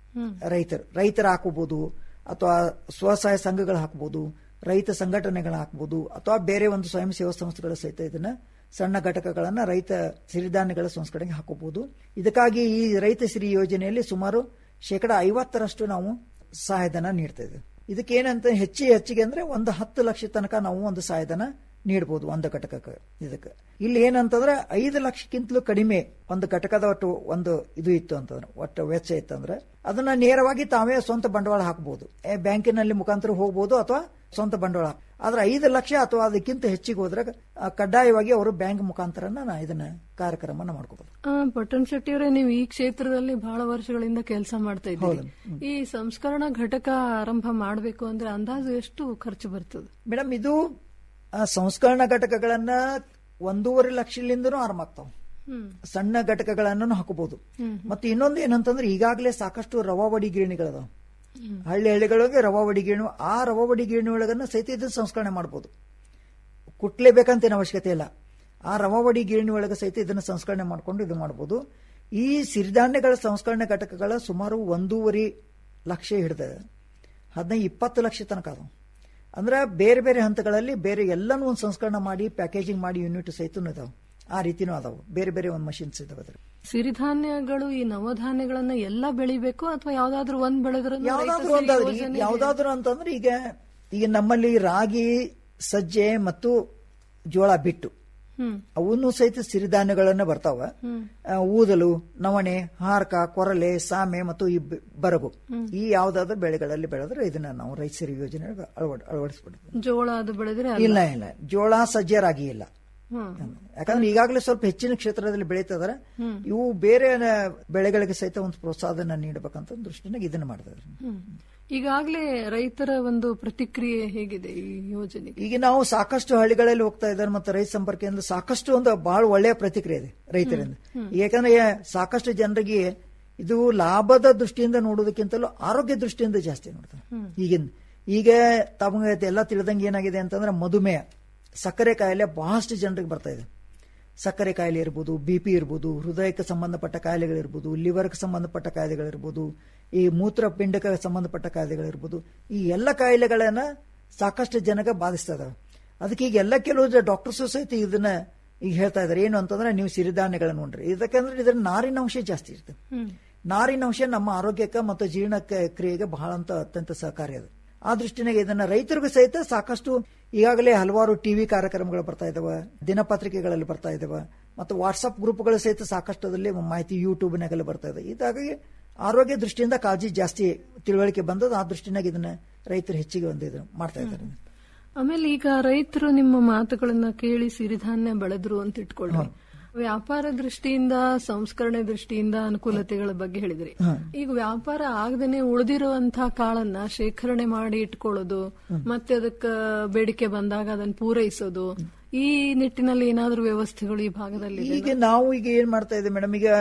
ರೈತರು ರೈತರ ಹಾಕಬಹುದು ಅಥವಾ ಸ್ವಸಹಾಯ ಸಂಘಗಳು ಹಾಕಬಹುದು ರೈತ ಸಂಘಟನೆಗಳು ಹಾಕಬಹುದು ಅಥವಾ ಬೇರೆ ಒಂದು ಸ್ವಯಂ ಸೇವಾ ಸಂಸ್ಥೆಗಳ ಸಹಿತ ಇದನ್ನ ಸಣ್ಣ ಘಟಕಗಳನ್ನ ರೈತ ಸಿರಿಧಾನ್ಯಗಳ ಸಂಸ್ಕರಣೆಗೆ ಹಾಕಬಹುದು ಇದಕ್ಕಾಗಿ ಈ ರೈತ ಸಿರಿ ಯೋಜನೆಯಲ್ಲಿ ಸುಮಾರು ಶೇಕಡ ಐವತ್ತರಷ್ಟು ನಾವು ಸಹಾಯಧನ ನೀಡ್ತಾ ಇದ್ದೇವೆ ಇದಕ್ಕೆ ಏನಂತ ಹೆಚ್ಚಿ ಹೆಚ್ಚಿಗೆ ಅಂದ್ರೆ ಒಂದು ಹತ್ತು ಲಕ್ಷ ತನಕ ನಾವು ಒಂದು ಸಹಾಯಧನ ನೀಡಬಹುದು ಒಂದು ಘಟಕಕ್ಕೆ ಇದಕ್ಕೆ ಇಲ್ಲಿ ಏನಂತಂದ್ರೆ ಐದು ಲಕ್ಷಕ್ಕಿಂತಲೂ ಕಡಿಮೆ ಒಂದು ಘಟಕದ ಒಟ್ಟು ಒಂದು ಇದು ಇತ್ತು ಅಂತಂದ್ರೆ ಒಟ್ಟು ವೆಚ್ಚ ಇತ್ತಂದ್ರೆ ಅದನ್ನ ನೇರವಾಗಿ ತಾವೇ ಸ್ವಂತ ಬಂಡವಾಳ ಹಾಕಬಹುದು ಬ್ಯಾಂಕಿನಲ್ಲಿ ಮುಖಾಂತರ ಹೋಗಬಹುದು ಅಥವಾ ಸ್ವಂತ ಬಂಡವಾಳ ಹಾಕ್- ಆದ್ರೆ ಐದು ಲಕ್ಷ ಅಥವಾ ಅದಕ್ಕಿಂತ ಹೆಚ್ಚಿಗೆ ಹೋದ್ರೆ ಆ, ಕಡ್ಡಾಯವಾಗಿ ಅವರು ಬ್ಯಾಂಕ್ ಮುಖಾಂತರನ ನಾ ಇದನ್ನ ಕಾರ್ಯಕ್ರಮನ ಮಾಡ್ಕೋಬಹುದು ಆ, ಪಟ್ಟಣ್ ಶೆಟ್ಟಿ ಅವರೇ ನೀವು ಈ ಕ್ಷೇತ್ರದಲ್ಲಿ ಬಹಳ ವರ್ಷಗಳಿಂದ ಕೆಲಸ ಮಾಡ್ತಾ ಇದ್ದೀರಿ ಈ ಸಂಸ್ಕರಣಾ ಘಟಕ ಆರಂಭ ಮಾಡಬೇಕು ಅಂದ್ರೆ ಅಂದಾಜು ಎಷ್ಟು ಖರ್ಚು ಬರ್ತದೆ ಮೇಡಮ್ ಇದು ಆ, ಸಂಸ್ಕರಣಾ ಘಟಕಗಳನ್ನ ಒಂದೂವರೆ ಲಕ್ಷಲಿಂದನೂ ಆರಂಭ ಆಗ್ತಾವ ಸಣ್ಣ ಘಟಕಗಳನ್ನು ಹಾಕಬಹುದು ಮತ್ತೆ ಇನ್ನೊಂದು ಏನಂತಂದ್ರೆ ಈಗಾಗಲೇ ಸಾಕಷ್ಟು ರವಾವಡಿ ಗಿರಣಿಗಳದಾವ ಹಳ್ಳಿ ಹಳ್ಳಿಗಳಿಗೆ ರವಾವಡಿ ಗಿರಣಿ ಆ ರವಾವಡಿ ಗಿರಣಿ ಒಳಗನ್ನ ಸಹಿತ ಇದನ್ನ ಸಂಸ್ಕರಣೆ ಮಾಡಬಹುದು ಕುಟ್ಲೇಬೇಕಂತ ಏನು ಅವಶ್ಯಕತೆ ಇಲ್ಲ ಆ ರವಾವಡಿ ಗಿರಣಿ ಒಳಗೆ ಸಹಿತ ಇದನ್ನು ಸಂಸ್ಕರಣೆ ಮಾಡಿಕೊಂಡು ಇದು ಮಾಡಬಹುದು ಈ ಸಿರಿಧಾನ್ಯಗಳ ಸಂಸ್ಕರಣೆ ಘಟಕಗಳ ಸುಮಾರು ಒಂದೂವರೆ ಲಕ್ಷ ಹಿಡಿದ ಹದಿನೈದು ಇಪ್ಪತ್ತು ಲಕ್ಷ ತನಕ ಅದು ಅಂದ್ರೆ ಬೇರೆ ಬೇರೆ ಹಂತಗಳಲ್ಲಿ ಬೇರೆ ಎಲ್ಲನೂ ಒಂದು ಸಂಸ್ಕರಣೆ ಮಾಡಿ ಪ್ಯಾಕೇಜಿಂಗ್ ಮಾಡಿ ಯೂನಿಟ್ ಸಹಿತನೂ ಇದಾವೆ ಆ ರೀತಿನೂ ಅದಾವೆ ಬೇರೆ ಬೇರೆ ಒಂದು ಮಷಿನ್ಸ್ ಇದಾವೆ ಅದ್ರ ಸಿರಿಧಾನ್ಯಗಳು ಈ ನವಧಾನ್ಯಗಳನ್ನ ಎಲ್ಲ ಬೆಳಿಬೇಕು ಅಥವಾ ಯಾವ್ದಾದ್ರು ಒಂದ್ ಬೆಳೆದ್ರೆ ಯಾವ್ದಾದ್ರು ಒಂದಾದ್ರಿ ಯಾವ್ದಾದ್ರು ಅಂತಂದ್ರೆ ಈಗ ಈಗ ನಮ್ಮಲ್ಲಿ ರಾಗಿ ಸಜ್ಜೆ ಮತ್ತು ಜೋಳ ಬಿಟ್ಟು ಹ್ಮ್ ಅವನು ಸಹಿತ ಸಿರಿಧಾನ್ಯಗಳನ್ನ ಬರ್ತಾವ ಹ್ಮ್ ಆ, ಊದಲು ನವಣೆ ಹಾರ್ಕ ಕೊರಲೆ ಸಾಮೆ ಮತ್ತು ಈ ಬ- ಬರಗು ಹ್ಮ್. ಈ ಯಾವ್ದಾದ್ರು ಬೆಳೆಗಳಲ್ಲಿ ಬೆಳೆದ್ರೆ ಇದನ್ನ ನಾವು ರೈತ ಸಿರಿ ಯೋಜನೆ ಅಳವಡ್ ಅಳವಡಿಸ್ಬಿಡ್ತೀವಿ ಜೋಳ ಅದು ಬೆಳೆದ್ರೆ ಇಲ್ಲ ಇಲ್ಲ ಜೋಳ ಸಜ್ಜೆ ರಾಗಿ ಇಲ್ಲ ಹ್ಮ್ ಯಾಕಂದ್ರೆ ಈಗಾಗಲೇ ಸ್ವಲ್ಪ ಹೆಚ್ಚಿನ ಕ್ಷೇತ್ರದಲ್ಲಿ ಬೆಳೀತಾ ಇದಾರೆ ಹ್ಮ್. ಇವು ಬೇರೆ ನ- ಬೆಳೆಗಳಿಗೆ ಸಹಿತ ಒಂದು ಪ್ರೋತ್ಸಾಹನ ನೀಡಬೇಕಂತ ದೃಷ್ಟಿನಾಗ ಇದನ್ನ ಮಾಡಿದ್ದಾರೆ ಹ್ಮ್. ಈಗಾಗ್ಲೇ ರೈತರ ಒಂದು ಪ್ರತಿಕ್ರಿಯೆ ಹೇಗಿದೆ ಈ ಯೋಜನೆಗೆ ಈಗ ನಾವು ಸಾಕಷ್ಟು ಹಳ್ಳಿಗಳಲ್ಲಿ ಹೋಗ್ತಾ ಇದ್ದಾರೆ ಮತ್ತೆ ರೈತ ಸಂಪರ್ಕದಿಂದ ಸಾಕಷ್ಟು ಒಂದು ಬಹಳ ಒಳ್ಳೆಯ ಪ್ರತಿಕ್ರಿಯೆ ಇದೆ ರೈತರಿಂದ ಯಾಕಂದ್ರೆ ಸಾಕಷ್ಟು ಜನರಿಗೆ ಇದು ಲಾಭದ ದೃಷ್ಟಿಯಿಂದ ನೋಡೋದಕ್ಕಿಂತಲೂ ಆರೋಗ್ಯ ದೃಷ್ಟಿಯಿಂದ ಜಾಸ್ತಿ ನೋಡ್ತಾರೆ ಈಗಿನ ಈಗ ತಮಗೆ ಎಲ್ಲ ತಿಳಿದಂಗೆ ಏನಾಗಿದೆ ಅಂತಂದ್ರೆ ಮಧುಮೇಹ ಸಕ್ಕರೆ ಕಾಯಿಲೆ ಬಹಳಷ್ಟು ಜನರಿಗೆ ಬರ್ತಾ ಇದೆ ಸಕ್ಕರೆ ಕಾಯಿಲೆ ಇರ್ಬೋದು ಬಿ ಪಿ ಇರ್ಬೋದು ಹೃದಯಕ್ಕೆ ಸಂಬಂಧಪಟ್ಟ ಕಾಯಿಲೆಗಳಿರ್ಬೋದು ಲಿವರ್ಗೆ ಸಂಬಂಧಪಟ್ಟ ಕಾಯಿಲೆಗಳಿರ್ಬೋದು ಈ ಮೂತ್ರಪಿಂಡಕ್ಕೆ ಸಂಬಂಧಪಟ್ಟ ಕಾಯಿಲೆಗಳಿರ್ಬೋದು ಈ ಎಲ್ಲ ಕಾಯಿಲೆಗಳನ್ನ ಸಾಕಷ್ಟು ಜನಕ್ಕೆ ಬಾಧಿಸ್ತಾ ಇದಾವೆ ಅದಕ್ಕೆ ಈಗ ಎಲ್ಲ ಕೆಲವು ಡಾಕ್ಟರ್ಸು ಸಹಿತ ಇದನ್ನ ಈಗ ಹೇಳ್ತಾ ಇದಾರೆ ಏನು ಅಂತಂದ್ರೆ ನೀವು ಸಿರಿಧಾನ್ಯಗಳನ್ನ ನೋಡ್ರಿ ಇದಕ್ಕಂದ್ರೆ ಇದ್ರ ನಾರಿನಾಂಶ ಜಾಸ್ತಿ ಇರ್ತದೆ ನಾರಿನಾಂಶ ನಮ್ಮ ಆರೋಗ್ಯಕ್ಕೆ ಮತ್ತು ಜೀರ್ಣಕ್ಕೆ ಕ್ರಿಯೆಗೆ ಬಹಳ ಅಂತ ಅತ್ಯಂತ ಸಹಕಾರಿ ಅದು ಆ ದೃಷ್ಟಿನಾಗ ಇದನ್ನ ರೈತರಿಗೂ ಸಹಿತ ಸಾಕಷ್ಟು ಈಗಾಗಲೇ ಹಲವಾರು ಟಿವಿ ಕಾರ್ಯಕ್ರಮಗಳು ಬರ್ತಾ ಇದಾವೆ ದಿನಪತ್ರಿಕೆಗಳಲ್ಲಿ ಬರ್ತಾ ಇದಾವೆ ಮತ್ತು ವಾಟ್ಸ್ಆಪ್ ಗ್ರೂಪ್ಗಳು ಸಹಿತ ಸಾಕಷ್ಟು ಅದರಲ್ಲಿ ಮಾಹಿತಿ ಯೂಟ್ಯೂಬ್ನಾಗೆಲ್ಲ ಬರ್ತಾ ಇದೆ ಇದಾಗಿ ಆರೋಗ್ಯ ದೃಷ್ಟಿಯಿಂದ ಕಾಳಜಿ ಜಾಸ್ತಿ ತಿಳುವಳಿಕೆ ಬಂದದ ಆ ದೃಷ್ಟಿನಾಗ ಇದನ್ನ ರೈತರು ಹೆಚ್ಚಿಗೆ ಒಂದು ಇದು ಮಾಡ್ತಾ ಇದ್ದಾರೆ ಆಮೇಲೆ ಈಗ ರೈತರು ನಿಮ್ಮ ಮಾತುಗಳನ್ನ ಕೇಳಿ ಸಿರಿಧಾನ್ಯ ಬೆಳೆದ್ರು ಅಂತ ಇಟ್ಕೊಳ್ಳಿ ವ್ಯಾಪಾರ ದೃಷ್ಟಿಯಿಂದ ಸಂಸ್ಕರಣೆ ದೃಷ್ಟಿಯಿಂದ ಅನುಕೂಲತೆಗಳ ಬಗ್ಗೆ ಹೇಳಿದ್ರಿ ಈಗ ವ್ಯಾಪಾರ ಆಗದೇನೆ ಉಳಿದಿರುವಂತಹ ಕಾಳನ್ನ ಶೇಖರಣೆ ಮಾಡಿ ಇಟ್ಕೊಳ್ಳೋದು ಮತ್ತೆ ಅದಕ್ಕ ಬೇಡಿಕೆ ಬಂದಾಗ ಅದನ್ನ ಪೂರೈಸೋದು ಈ ನಿಟ್ಟಿನಲ್ಲಿ ಏನಾದ್ರೂ ವ್ಯವಸ್ಥೆಗಳು ಈ ಭಾಗದಲ್ಲಿ ಇದೆನಾ? ಈಗ ನಾವು ಈಗ ಏನ್ ಮಾಡ್ತಾ ಇದ್ದೀವಿ ಮೇಡಮ್ ಈಗ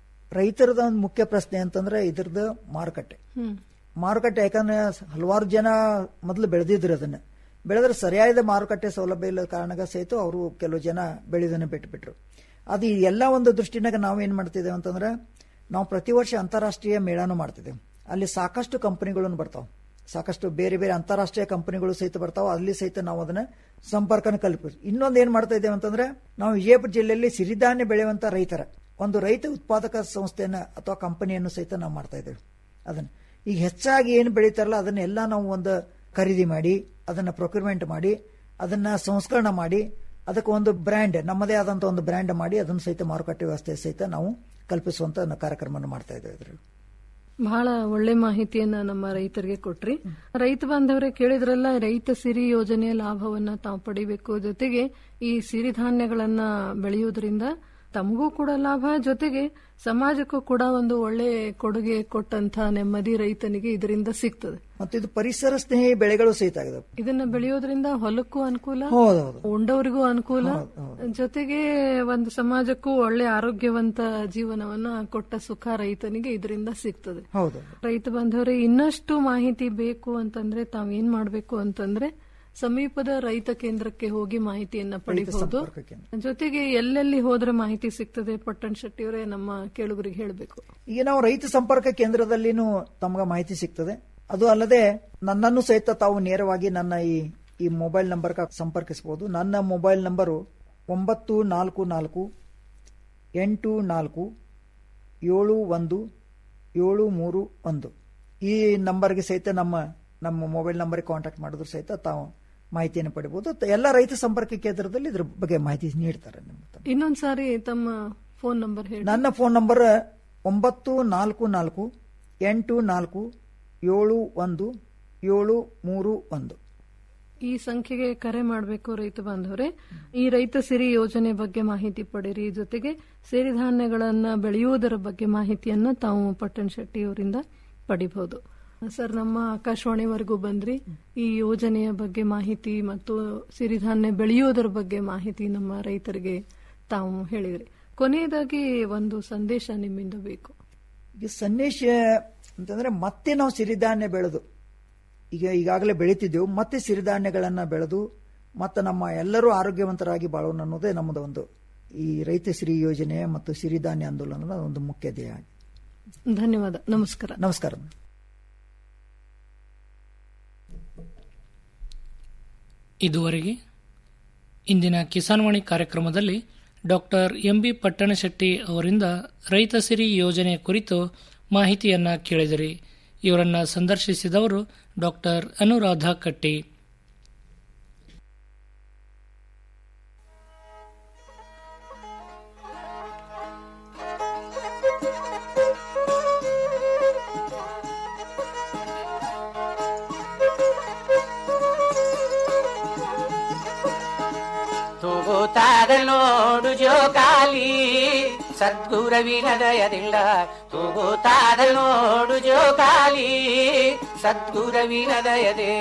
ರೈತರದ ಒಂದು ಮುಖ್ಯ ಪ್ರಶ್ನೆ ಅಂತಂದ್ರೆ ಇದ್ರದ್ದು ಮಾರುಕಟ್ಟೆ ಹ್ಮ್ ಮಾರುಕಟ್ಟೆ ಯಾಕಂದ್ರೆ ಹಲವಾರು ಜನ ಮೊದಲು ಬೆಳೆದಿದ್ರು ಅದನ್ನ ಬೆಳೆದ್ರೆ ಸರಿಯಾದ ಮಾರುಕಟ್ಟೆ ಸೌಲಭ್ಯ ಇಲ್ಲದ ಕಾರಣಗ ಸಹಿತ ಅವರು ಕೆಲವು ಜನ ಬೆಳೆದನ್ನ ಬಿಟ್ಬಿಟ್ರು ಅದು ಈ ಎಲ್ಲ ಒಂದು ದೃಷ್ಟಿನಾಗ ನಾವು ಏನ್ ಮಾಡ್ತಿದ್ದೇವೆ ಅಂತಂದ್ರೆ ನಾವು ಪ್ರತಿ ವರ್ಷ ಅಂತಾರಾಷ್ಟ್ರೀಯ ಮೇಳಾನು ಮಾಡ್ತಿದ್ದೇವೆ ಅಲ್ಲಿ ಸಾಕಷ್ಟು ಕಂಪನಿಗಳನ್ನು ಬರ್ತಾವ ಸಾಕಷ್ಟು ಬೇರೆ ಬೇರೆ ಅಂತಾರಾಷ್ಟ್ರೀಯ ಕಂಪನಿಗಳು ಸಹಿತ ಬರ್ತಾವ ಅಲ್ಲಿ ಸಹಿತ ನಾವು ಅದನ್ನ ಸಂಪರ್ಕನ ಕಲ್ಪಿಸ್ ಇನ್ನೊಂದು ಏನ್ ಮಾಡ್ತಾ ಇದ್ದೇವೆ ಅಂತಂದ್ರೆ ನಾವು ವಿಜಯಪುರ ಜಿಲ್ಲೆಯಲ್ಲಿ ಸಿರಿಧಾನ್ಯ ಬೆಳೆಯುವಂತ ರೈತರ ಒಂದು ರೈತ ಉತ್ಪಾದಕ ಸಂಸ್ಥೆಯನ್ನ ಅಥವಾ ಕಂಪನಿಯನ್ನು ಸಹಿತ ನಾವು ಮಾಡ್ತಾ ಇದ್ದೇವೆ ಅದನ್ನ ಈಗ ಹೆಚ್ಚಾಗಿ ಏನು ಬೆಳೀತಾರಲ್ಲ ಅದನ್ನೆಲ್ಲ ನಾವು ಒಂದು ಖರೀದಿ ಮಾಡಿ ಅದನ್ನ ಪ್ರೊಕ್ಯೂರ್ಮೆಂಟ್ ಮಾಡಿ ಅದನ್ನ ಸಂಸ್ಕರಣ ಮಾಡಿ ಅದಕ್ಕೆ ಒಂದು ಬ್ರ್ಯಾಂಡ್ ನಮ್ಮದೇ ಆದಂತ ಒಂದು ಬ್ರ್ಯಾಂಡ್ ಮಾಡಿ ಅದನ್ನು ಸಹಿತ ಮಾರುಕಟ್ಟೆ ವ್ಯವಸ್ಥೆ ಸಹಿತ ನಾವು ಕಲ್ಪಿಸುವಂತ ಕಾರ್ಯಕ್ರಮವನ್ನು ಮಾಡ್ತಾ ಇದ್ದೇವೆ ಇದ್ರಲ್ಲಿ ಬಹಳ ಒಳ್ಳೆ ಮಾಹಿತಿಯನ್ನ ನಮ್ಮ ರೈತರಿಗೆ ಕೊಟ್ರಿ ರೈತ ಬಾಂಧವರೇ ಕೇಳಿದ್ರಲ್ಲ ರೈತ ಸಿರಿ ಯೋಜನೆಯ ಲಾಭವನ್ನ ತಾವು ಪಡಿಬೇಕು ಜೊತೆಗೆ ಈ ಸಿರಿಧಾನ್ಯಗಳನ್ನ ಬೆಳೆಯುವುದರಿಂದ ತಮಗೂ ಕೂಡ ಲಾಭ ಜೊತೆಗೆ ಸಮಾಜಕ್ಕೂ ಕೂಡ ಒಂದು ಒಳ್ಳೆ ಕೊಡುಗೆ ಕೊಟ್ಟಂತ ನೆಮ್ಮದಿ ರೈತನಿಗೆ ಇದರಿಂದ ಸಿಗ್ತದೆ ಮತ್ತು ಇದು ಪರಿಸರ ಸ್ನೇಹಿ ಬೆಳೆಗಳು ಸಹಿತ ಆಗಿದೆ ಇದನ್ನ ಬೆಳೆಯೋದ್ರಿಂದ ಹೊಲಕ್ಕೂ ಅನುಕೂಲ ಹೌದೌದು ಉಂಡವರಿಗೂ ಅನುಕೂಲ ಜೊತೆಗೆ ಒಂದು ಸಮಾಜಕ್ಕೂ ಒಳ್ಳೆ ಆರೋಗ್ಯವಂತ ಜೀವನವನ್ನ ಕೊಟ್ಟ ಸುಖ ರೈತನಿಗೆ ಇದರಿಂದ ಸಿಗ್ತದೆ ಹೌದು ರೈತ ಬಾಂಧವರೇ ಇನ್ನಷ್ಟು ಮಾಹಿತಿ ಬೇಕು ಅಂತಂದ್ರೆ ತಾವೇನ್ ಮಾಡ್ಬೇಕು ಅಂತಂದ್ರೆ ಸಮೀಪದ ರೈತ ಕೇಂದ್ರಕ್ಕೆ ಹೋಗಿ ಮಾಹಿತಿಯನ್ನ ಪಡಿಬಹುದು ಸಂಪರ್ಕ ಕೇಂದ್ರ. ಜೊತೆಗೆ ಎಲ್ಲೆಲ್ಲಿ ಹೋದ್ರೆ ಮಾಹಿತಿ ಸಿಗ್ತದೆ ಪಟ್ಟಣ್ ಶೆಟ್ಟಿಯವರೇ ನಮ್ಮ ಕೇಳುಗರಿಗೆ ಹೇಳಬೇಕು ಈಗ ನಾವು ರೈತ ಸಂಪರ್ಕ ಕೇಂದ್ರದಲ್ಲಿನೂ ತಮಗೆ ಮಾಹಿತಿ ಸಿಗ್ತದೆ ಅದು ಅಲ್ಲದೆ ನನ್ನನ್ನು ಸಹಿತ ತಾವು ನೇರವಾಗಿ ನನ್ನ ಈ ಈ ಮೊಬೈಲ್ ನಂಬರ್ ಸಂಪರ್ಕಿಸಬಹುದು ನನ್ನ ಮೊಬೈಲ್ ನಂಬರು ಒಂಬತ್ತು ನಾಲ್ಕು ನಾಲ್ಕು ಎಂಟು ನಾಲ್ಕು ಏಳು ಒಂದು ಏಳು ಮೂರು ಒಂದು ಈ ನಂಬರ್ಗೆ ಸಹಿತ ನಮ್ಮ ನಮ್ಮ ಮೊಬೈಲ್ ನಂಬರ್ಗೆ ಕಾಂಟ್ಯಾಕ್ಟ್ ಮಾಡಿದ್ರು ಸಹಿತ ತಾವು ಮಾಹಿತಿಯನ್ನು ಪಡಿಬಹುದು ಎಲ್ಲ ರೈತ ಸಂಪರ್ಕ ಕೇಂದ್ರದಲ್ಲಿ ಇದ್ರ ಬಗ್ಗೆ ಮಾಹಿತಿ ನೀಡ್ತಾರೆ ನಿಮ್ಗೆ ಇನ್ನೊಂದ್ಸಾರಿ ತಮ್ಮ ಫೋನ್ ನಂಬರ್ ಹೇಳಿ ನನ್ನ ಫೋನ್ ನಂಬರ್ ಒಂಬತ್ತು ನಾಲ್ಕು ನಾಲ್ಕು ಎಂಟು ನಾಲ್ಕು ಏಳು ಒಂದು ಏಳು ಮೂರು ಒಂದು ಈ ಸಂಖ್ಯೆಗೆ ಕರೆ ಮಾಡಬೇಕು ರೈತ ಬಾಂಧವರೇ ಈ ರೈತ ಸಿರಿ ಯೋಜನೆ ಬಗ್ಗೆ ಮಾಹಿತಿ ಪಡೆಯಿರಿ ಜೊತೆಗೆ ಸಿರಿಧಾನ್ಯಗಳನ್ನ ಬೆಳೆಯುವುದರ ಬಗ್ಗೆ ಮಾಹಿತಿಯನ್ನ ತಾವು ಪಟ್ಟಣ್ ಶೆಟ್ಟಿ ಅವರಿಂದ ಪಡಿಬಹುದು ಸರ್ ನಮ್ಮ ಆಕಾಶವಾಣಿವರೆಗೂ ಬಂದ್ರಿ ಈ ಯೋಜನೆಯ ಬಗ್ಗೆ ಮಾಹಿತಿ ಮತ್ತು ಸಿರಿಧಾನ್ಯ ಬೆಳೆಯುವುದರ ಬಗ್ಗೆ ಮಾಹಿತಿ ನಮ್ಮ ರೈತರಿಗೆ ತಾವು ಹೇಳಿದ್ರಿ ಕೊನೆಯದಾಗಿ ಒಂದು ಸಂದೇಶ ನಿಮ್ಮಿಂದ ಬೇಕು ಈಗ ಸಂದೇಶ ಅಂತಂದ್ರೆ ಮತ್ತೆ ನಾವು ಸಿರಿಧಾನ್ಯ ಬೆಳೆದು ಈಗ ಈಗಾಗಲೇ ಬೆಳೀತಿದ್ದೆವು ಮತ್ತೆ ಸಿರಿಧಾನ್ಯಗಳನ್ನ ಬೆಳೆದು ಮತ್ತೆ ನಮ್ಮ ಎಲ್ಲರೂ ಆರೋಗ್ಯವಂತರಾಗಿ ಬಾಳೋಣ ಅನ್ನೋದೇ ನಮ್ಮದು ಒಂದು ಈ ರೈತ ಸಿರಿ ಯೋಜನೆ ಮತ್ತು ಸಿರಿಧಾನ್ಯ ಆಂದೋಲನದ ಒಂದು ಮುಖ್ಯ ಧ್ಯೇಯ ಧನ್ಯವಾದ ನಮಸ್ಕಾರ ನಮಸ್ಕಾರ ಇದುವರೆಗೆ ಇಂದಿನ ಕಿಸಾನ್ವಾಣಿ ಕಾರ್ಯಕ್ರಮದಲ್ಲಿ ಡಾಕ್ಟರ್ ಎಂಬಿ ಪಟ್ಟಣಶೆಟ್ಟಿ ಅವರಿಂದ ರೈತ ಸಿರಿ ಯೋಜನೆ ಕುರಿತು ಮಾಹಿತಿಯನ್ನ ಕೇಳಿದಿರಿ ಇವರನ್ನ ಸಂದರ್ಶಿಸಿದವರು ಡಾಕ್ಟರ್ ಅನುರಾಧ ಕಟ್ಟಿ ತೂಗುತ್ತಾದ ನೋಡು ಜೋಕಾಲಿ ಸದ್ಗುರವಿನ ದಯದಿಂದ ತೂಗುತ್ತಾದ ನೋಡು ಜೋಕಾಲಿ ಸದ್ಗುರವಿನ ದಯದೆ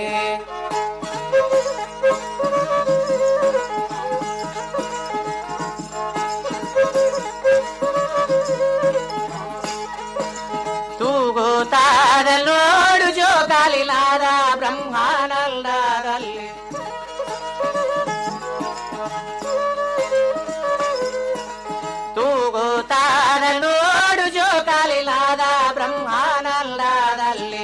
ತೂಗುತ್ತಾದ ನೋಡು ಜೋಕಾಲಿ ನಾದ ಬ್ರಹ್ಮಾನಂದದಲ್ಲಿ ತೂಗುತ್ತಾದ ನೋಡು ಜೋಕಾಲಿಲಾದ ಬ್ರಹ್ಮಾನಂದದಲ್ಲಿ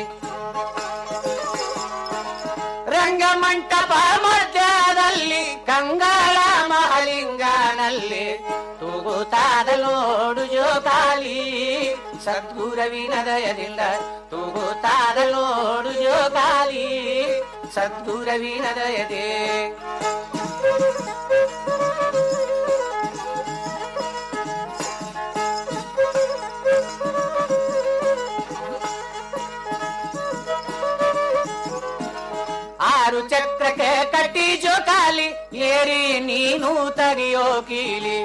ರಂಗಮಂಟಪ ಮಧ್ಯದಲ್ಲಿ ಕಂಗಳ ಮಹಲಿಂಗನಲ್ಲಿ ತೂಗುತ್ತಾದ ನೋಡು ಜೋಕಾಲಿ ಸದ್ಗುರವಿನ ದಯದಿಂದ ತೂಗುತ್ತಾದ ನೋಡು ಜೋಕಾಲಿ ಸದ್ಗುರವಿನ ದಯದೆ ಆರು ಚಕ್ರಕ್ಕೆ ಕಟ್ಟಿ ಜೋಕಾಲಿ ಏರಿ ನೀನು ತಗಿಯೋ ಕೀಲಿ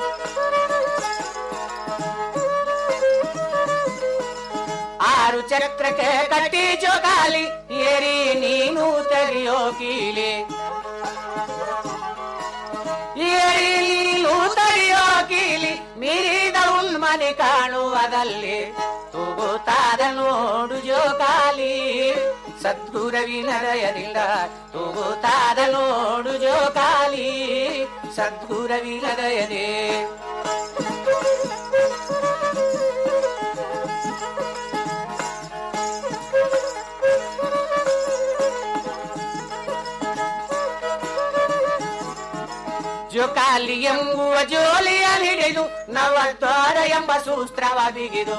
ಆರು ಚಕ್ರಕ್ಕೆ ಕಟ್ಟಿ ಜೋಕಾಲಿ ಏರಿ ನೀನು ತಗಿಯೋ ಕೀಲಿ ಏರಿ ನೀನು ತಗಿಯೋ ಕೀಲಿ ಮೀರಿದ ಉನ್ಮನೆ ಕಾಣುವುದಲ್ಲಿ ತೂಗುತ್ತಾದ ನೋಡು ಜೋಕಾಲಿ ಸದ್ಗುರವಿನ ದಯದಿಂದ ತೂಗುತ್ತಾದ ನೋಡು ಜೋಕಾಲಿ ಸದ್ಗುರವಿನ ದಯದೆ ಜೋಕಾಲಿ ಎಂಬುವ ಜೋಲಿಯ ಹಿಡಿದು ನವದ್ವಾರ ಎಂಬ ಸೂತ್ರವ ಬಿಗಿದು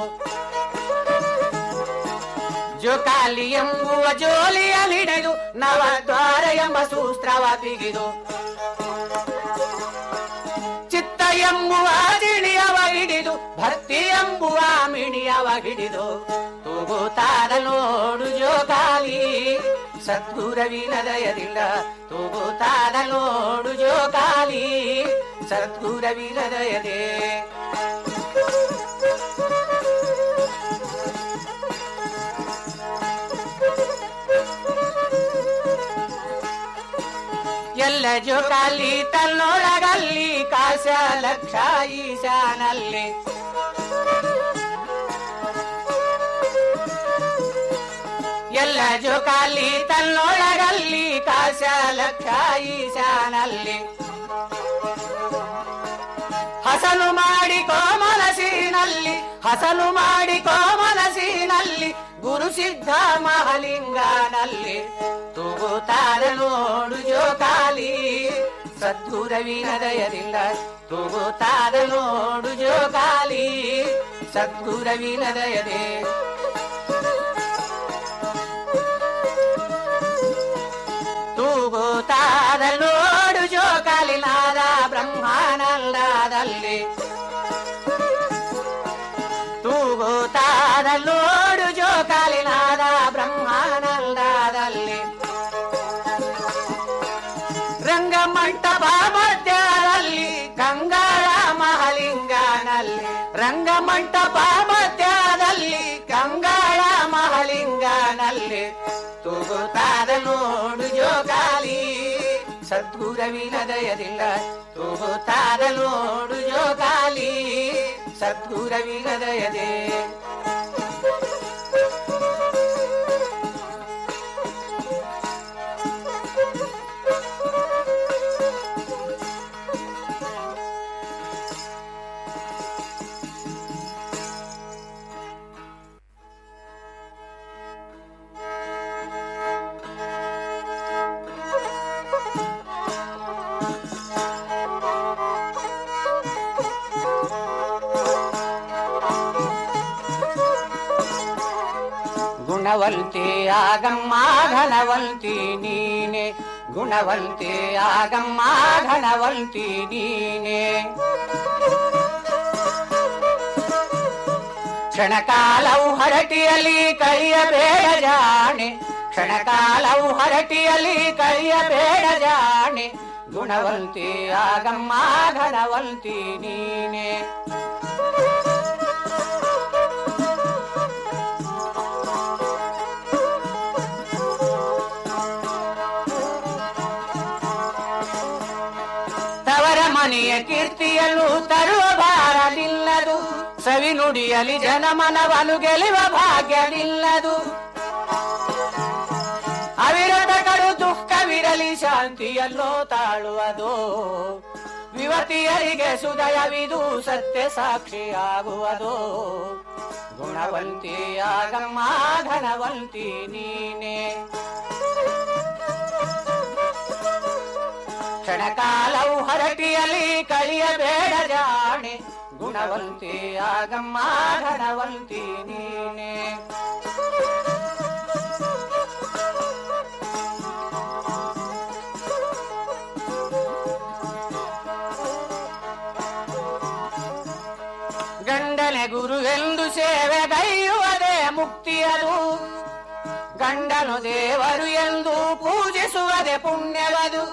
ಜೋಕಾಲಿ ಎಂಬುವ ಜೋಲಿಯ ಹಿಡಿದು ನವದ್ವಾರ ಎಂಬ ಸೂತ್ರವ ಬಿಗಿದು ಚಿತ್ತ ಎಂಬುವ ದಿಣಿಯವ ಹಿಡಿದು ಭಕ್ತಿ ಎಂಬುವ ಮಿಣಿಯವ ಹಿಡಿದು ತೂಗುತ್ತಾದ ನೋಡು ಜೋಕಾಲಿ ಸದ್ಗುರವಿನ ದಯದಿಂದ ತೂಗುತ್ತಾದ ನೋಡು ಜೋಕಾಲಿ ಸದ್ಗುರವಿನ ದಯದೆ ಎಲ್ಲ ಜೋಕಾಲಿ ತನ್ನೊಳಗಲ್ಲಿ ಕಾಶ ಲಕ್ಷ ಈಶಾನಲ್ಲಿ ಎಲ್ಲ ಜೋಕಾಲಿ ತನ್ನೊಳಗಲ್ಲಿ ಕಾಶ ಲಕ್ಷ ಈಶಾನಲ್ಲಿ ಹಸನು ಮಾಡಿ ಕೋಮಲಸೀನಲ್ಲಿ ಹಸನು ಮಾಡಿ ಕೋಮಲಸೀನಲ್ಲಿ ಗುರು ಸಿದ್ಧ ಮಹಲಿಂಗನಲ್ಲಿ ತೂಗುತ್ತಾರ ನೋಡು ಜೋಕಾಲಿ ಸದ್ಗುರವಿನ ದಯದಿಂದ ತೂಗುತ್ತಾದ ನೋಡು ಜೋಕಾಲಿ ಸದ್ಗುರವಿನ ದಯದೆ ತೂಗುತ್ತಾದ ನೋಡು ಜೋಕಾಲಿನಾದ ಬ್ರಹ್ಮಾನಂದದಲ್ಲಿ ತೂಗುತ್ತಾದ ನೋಡು ಜೋಕಾಲಿನಾದ ಬ್ರಹ್ಮಾನಂದದಲ್ಲಿ ರಂಗಮಂಟಪ ಮಧ್ಯದಲ್ಲಿ ಗಂಗಾಳ ಮಹಲಿಂಗನಲ್ಲಿ ರಂಗಮಂಟಪ ಮಧ್ಯದಲ್ಲಿ ಗಂಗಾಳ ಮಹಲಿಂಗನಲ್ಲಿ ತೂಗುತ್ತಾದ ನೋಡು ಜೋಗಾಲಿ ಸದ್ಗುರವಿನ ದಯದಿಂದ ತೂಗುತ್ತಾರ ನೋಡು ಜೋಗಾಲಿ ಸದ್ಗುರವಿನ ದಯದೆ ಗುಣವಂತೆ ಆಗಮ್ಮ ಘನವಂತಿ ನೀನೆ ಗುಣವಂತೆ ಆಗಮ್ಮ ಘನವಂತಿ ನೀನೆ ಕ್ಷಣಕಾಲವು ಹರಟಿಯಲ್ಲಿ ಕಳಿಯಬೇಡ ಜಾಣೆ ಕ್ಷಣಕಾಲವು ಹರಟಿಯಲ್ಲಿ ಕಳಿಯಬೇಡ ಜಾಣೆ ಗುಣವಂತಿ ಆಗಮ್ಮ ಘನವಂತಿ ನೀನೆ ತವರ ಮನೆಯ ಕೀರ್ತಿಯನ್ನು ತರುವ ಭಾರದಿಲ್ಲದು ಸವಿ ನುಡಿಯಲಿ ಜನಮನವನು ಗೆಲುವ ಭಾಗ್ಯವಿಲ್ಲದು ಅವಿರತ ಕಡು ದುಃಖವಿರಲಿ ಶಾಂತಿಯಲ್ಲೋ ತಾಳುವುದು ಯುವತಿಯರಿಗೆ ಸುದಯವಿದು ಸತ್ಯ ಸಾಕ್ಷಿಯಾಗುವುದು ಗುಣವಂತಿಯಾಗಮ್ಮ ಘನವಂತಿ ನೀನೆ ಕ್ಷಣಕಾಲವು ಹರಟಿಯಲ್ಲಿ ಕಳಿಯಬೇಡ ಜಾಣೆ ಗುಣವಂತಿ ಆಗಮ್ಮ ಘನವಂತಿ ನೀನೆ ಗಂಡನೆ ಗುರುವೆಂದು ಸೇವೆಗೈಯುವುದೇ ಮುಕ್ತಿಯದು ಗಂಡನು ದೇವರು ಎಂದು ಪೂಜಿಸುವುದೇ ಪುಣ್ಯವದು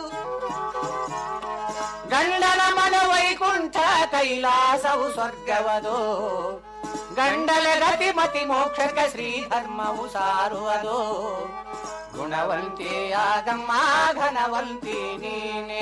ಗಂಡನ ಮನ ವೈಕುಂಠ ಕೈಲಾಸವು ಸ್ವರ್ಗವದು ಗಂಡಲೆ ಗತಿ ಮತಿ ಮೋಕ್ಷಕ ಶ್ರೀ ಧರ್ಮವು ಸಾರುವುದು ಗುಣವಂತಿ ಆಗಮ್ಮ ಘನವಂತಿ ನೀನೆ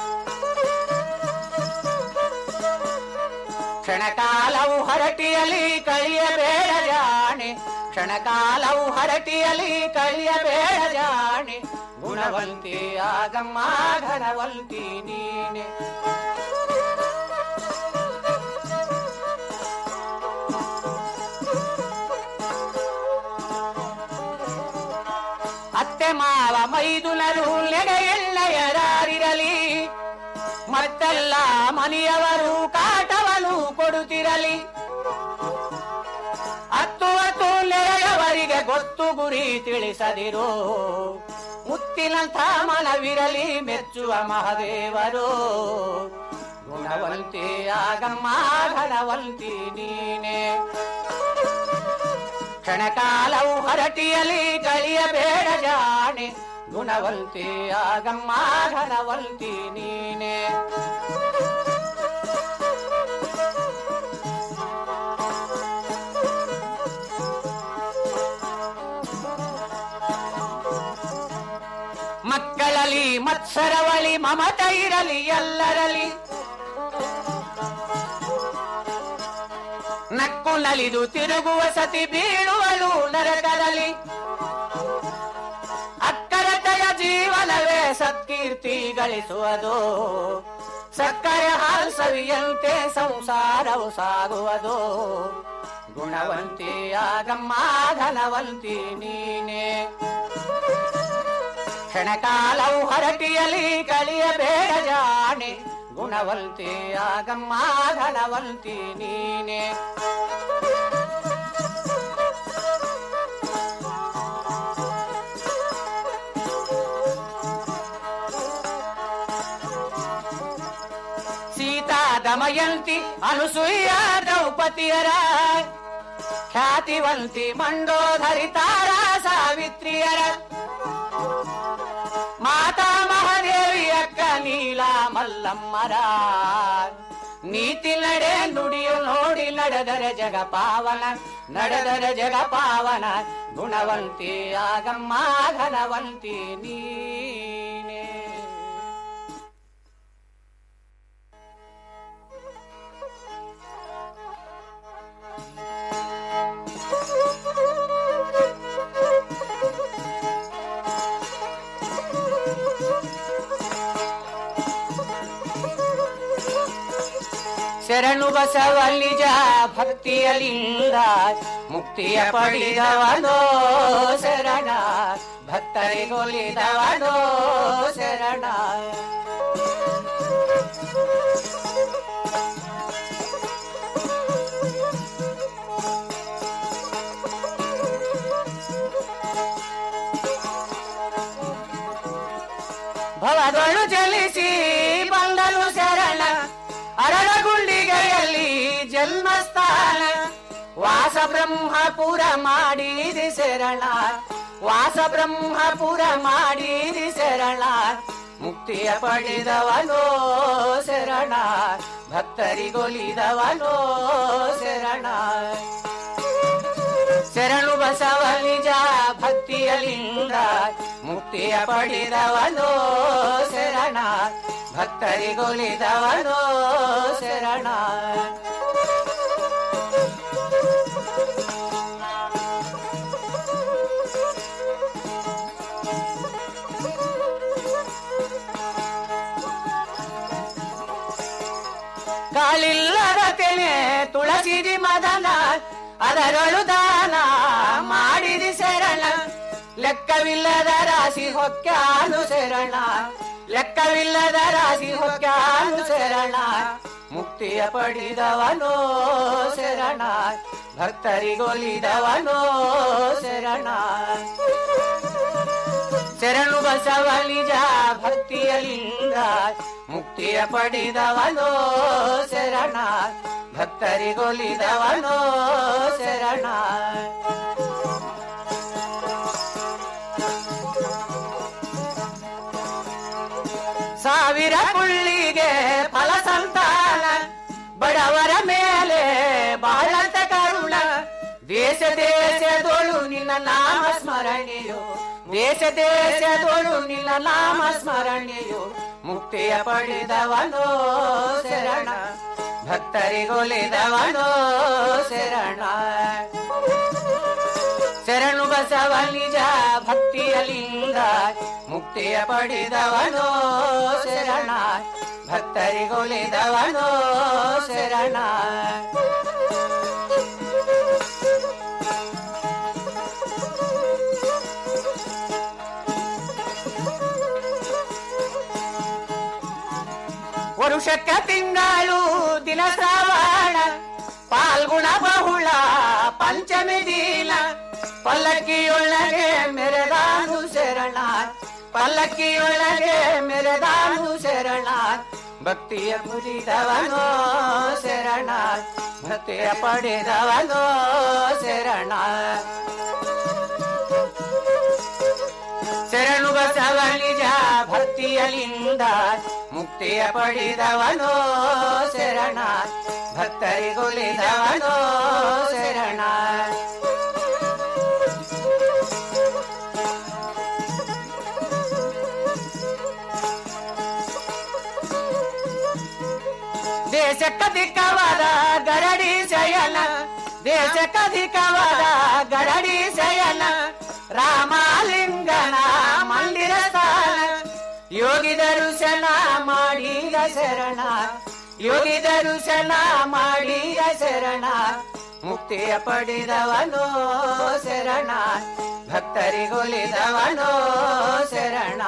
ಕ್ಷಣಕಾಲವು ಹರಟಿಯಲಿ ಕಳಿಯಬೇಡ ಜಾಣೆ ಕ್ಷಣಕಾಲವು ಹರಟಿಯಲಿ ಕಳಿಯಬೇಡ ಜಾಣೆ ಗುಣವಂತಿ ಆಗಮ್ಮ ಘನವಂತಿ ನೀನೆ ಅತ್ತೆ ಮಾವ ಮೈದುನರು ನೆಗೆಯೆಣ್ಣೆಯರಾರಿರಲಿ ಮತ್ತೆಲ್ಲ ಮನೆಯವರು ಕಾಟವನು ಕೊಡುತ್ತಿರಲಿ ಹತ್ತು ಹತ್ತು ನೆರೆಯವರಿಗೆ ಗೊತ್ತು ಗುರಿ ತಿಳಿಸದಿರು ಮುತ್ತಿನಂಥ ಮನವಿರಲಿ ಮೆಚ್ಚುವ ಮಹದೇವರು ಗುಣವಂತಿ ಆಗಮ್ಮ ಘನವಂತಿ ನೀನೆ ಕ್ಷಣಕಾಲವು ಹರಟಿಯಲಿ ಕಳಿಯಬೇಡ ಜಾಣೆ ಗುಣವಂತಿ ಆಗಮ್ಮ ಘನವಂತಿ ನೀನೆ ಮಕ್ಕಳಲ್ಲಿ ಮತ್ಸರವಳಿ ಮಮತ ಇರಲಿ ಎಲ್ಲರಲ್ಲಿ ನಕ್ಕು ನಲಿದು ತಿರುಗುವ ಸತಿ ಬೀಳುವಳು ನರಕದಲ್ಲಿ ಅಕ್ಕರತೆಯ ಜೀವನವೇ ಸತ್ಕೀರ್ತಿ ಗಳಿಸುವುದು ಸಕ್ಕರೆ ಹಾಲ್ ಸವಿಯಂತೆ ಸಂಸಾರವು ಸಾಗುವುದು ಗುಣವಂತಿ ಆಗಮ್ಮ ಧನವಂತಿ ನೀನೆ ಕ್ಷಣಕಾಲವು ಹರಟಿಯಲಿ ಕಳಿಯಬೇಡ ಜಾಣೆ ಗುಣವಂತಿ ಆಗಮ್ಮ ಧನವಂತಿ ನೀನೆ ಸೀತಾ ದಮಯಂತಿ ಅನುಸೂಯ ದ್ರೌಪದಿಯರ ಖ್ಯಾತಿವಂತಿ ಮಂಡೋಧರಿ ತಾರಾ ಸಾವಿತ್ರಿಯರ ಮಾತಾ ಮಹಾದೇವಿ ಅಕ್ಕ ನೀಲ ಮಲ್ಲಮ್ಮರ ನೀತಿ ನಡೆ ನುಡಿಯು ನೋಡಿ ನಡೆದರೆ ಜಗ ಪಾವನ ನಡೆದರೆ ಜಗ ಪಾವನ ಗುಣವಂತಿ ಆಗಮ್ಮ ಘನವಂತಿ ನೀನೆ ಶರಣು ಬಸವಲಿಜ ಭಕ್ತಿಯಲಿಂದ ಮುಕ್ತಿಯ ಪಡೆದವನೋ ಶರಣ ಭಕ್ತರಿಗೊಲಿದವನೋ ಶರಣ ಭವದೊಳು ಚಲಿಸಿ ಬಂದನು ಶರಣ ಅರಳಗುಂಡಿಗೆಯಲ್ಲಿ ಜನ್ಮಸ್ಥಾನ ವಾಸ ಬ್ರಹ್ಮಪುರ ಮಾಡಿದಿ ಶರಣ ವಾಸ ಬ್ರಹ್ಮಪುರ ಮಾಡಿದಿ ಶರಣ ಮುಕ್ತಿಯ ಪಡೆದವನೋ ಶರಣ ಭಕ್ತರಿಗೊಲಿದವನೋ ಶರಣ ಶರಣು ಬಸವ ನಿಜ ಭಕ್ತಿಯಲಿಂದ ಮುಕ್ತಿಯ ಪಡೆದವನೋ ಶರಣ ಭಕ್ತರಿಗೊಲಿದವನೋ ಶರಣ ಕಾಲಿಲ್ಲದ ತೆನೆ ತುಳಸಿದಿ ಮದನ ಅದರೊಳು ದಾನ ಮಾಡಿದಿ ಶರಣ ಲೆಕ್ಕವಿಲ್ಲದ ರಾಶಿ ಹೊಕ್ಕಾನು ಶರಣ ಲೆಕ್ಕವಿಲ್ಲದ ರಾಶಿ ಹೊಕ್ಕಾನು ಶರಣ ಮುಕ್ತಿಯ ಪಡೆದವನೋ ಶರಣ ಭಕ್ತರಿಗೊಲಿದವನೋ ಶರಣ ಶರಣು ಬಸವ ನಿಜ ಭಕ್ತಿಯಲಿಂದ ಮುಕ್ತಿಯ ಪಡೆದವನೋ ಶರಣ ಭಕ್ತರಿಗೊಲಿದವನೋ ಶರಣ ಸಾವಿರ ಪುಳ್ಳಿಗೆ ಫಲ ಸಂತಾನ ಬಡವರ ಮೇಲೆ ಬಾಳಂತ ಕರುಣ ದೇಶ ದೇಶದೊಳು ನಿನ್ನ ನಾಮ ಸ್ಮರಣೆಯು ದೇಶ ದೇಶದೊಳು ನಿನ್ನ ನಾಮ ಸ್ಮರಣೆಯು ಮುಕ್ತಿಯ ಪಡೆದವನೋ ಶರಣ ಭಕ್ತರಿಗೊಲಿದವನೋ ಶರಣ ಶರಣು ಬಸವ ನಿಜ ಭಕ್ತಿಯಲಿಂದ ಮುಕ್ತಿಯ ಪಡೆದವನೋ ಶರಣ ಭಕ್ತರಿಗೊಲಿದವನೋ ಶರಣ ವರುಷಕ್ಕ ತಿಂಗಳು ದಿನ ಶ್ರಾವಣ ಪಾಲ್ಗುಣ ಬಹುಳ ಪಂಚಮಿ ದಿನ ಪಲ್ಲಕ್ಕಿಯೊಳಗೆ ಮೆರೆದಾನು ಶರಣ ಪಲ್ಲಕ್ಕಿಯೊಳಗೆ ಮೆರೆದಾನು ಶರಣ ಭಕ್ತಿಯ ಮುರಿದವನೋ ಶರಣ ಭಕ್ತಿಯ ಪಡೆದವನೋ ಶರಣ ಶರಣು ಬಸವ ನಿಜ ಭಕ್ತಿಯಲಿಂದ ಮುಕ್ತಿಯ ಪಡೆದವನೋ ಶರಣ ಭಕ್ತರಿಗೊಲಿದವನೋ ಶರಣ ದೇಶಕ್ಕಧಿಕವಾದ ಗರಡಿ ಶಯನ ದೇಶಕ್ಕಧಿಕವಾದ ಗರಡಿ ಶಯನ ರಾಮಲಿಂಗನ ಮಂದಿರ ಸ್ಥಾನ ಯೋಗಿ ದರ್ಶನ ಮಾಡಿದ ಶರಣ ಯೋಗಿ ದರ್ಶನ ಮಾಡಿದ ಶರಣ ಮುಕ್ತಿಯ ಪಡೆದವನೋ ಶರಣ ಭಕ್ತರಿಗೊಲಿದವನೋ ಶರಣ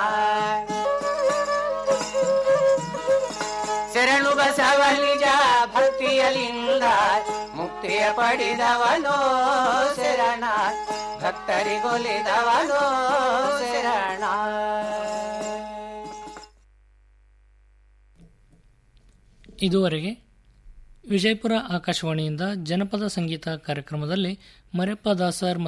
ಶರಣು ಬಸವ ನಿಜ ಭಕ್ತಿಯಲಿಂದ ಮುಕ್ತಿಯ ಪಡೆದವನೋ ಶರಣ ಭಕ್ತರಿಗೊಲಿದವನೋ ಶರಣ ಇದುವರೆಗೆ ವಿಜಯಪುರ ಆಕಾಶವಾಣಿಯಿಂದ ಜನಪದ ಸಂಗೀತ ಕಾರ್ಯಕ್ರಮದಲ್ಲಿ ಮರೆಪ್ಪ ದಾಸರ್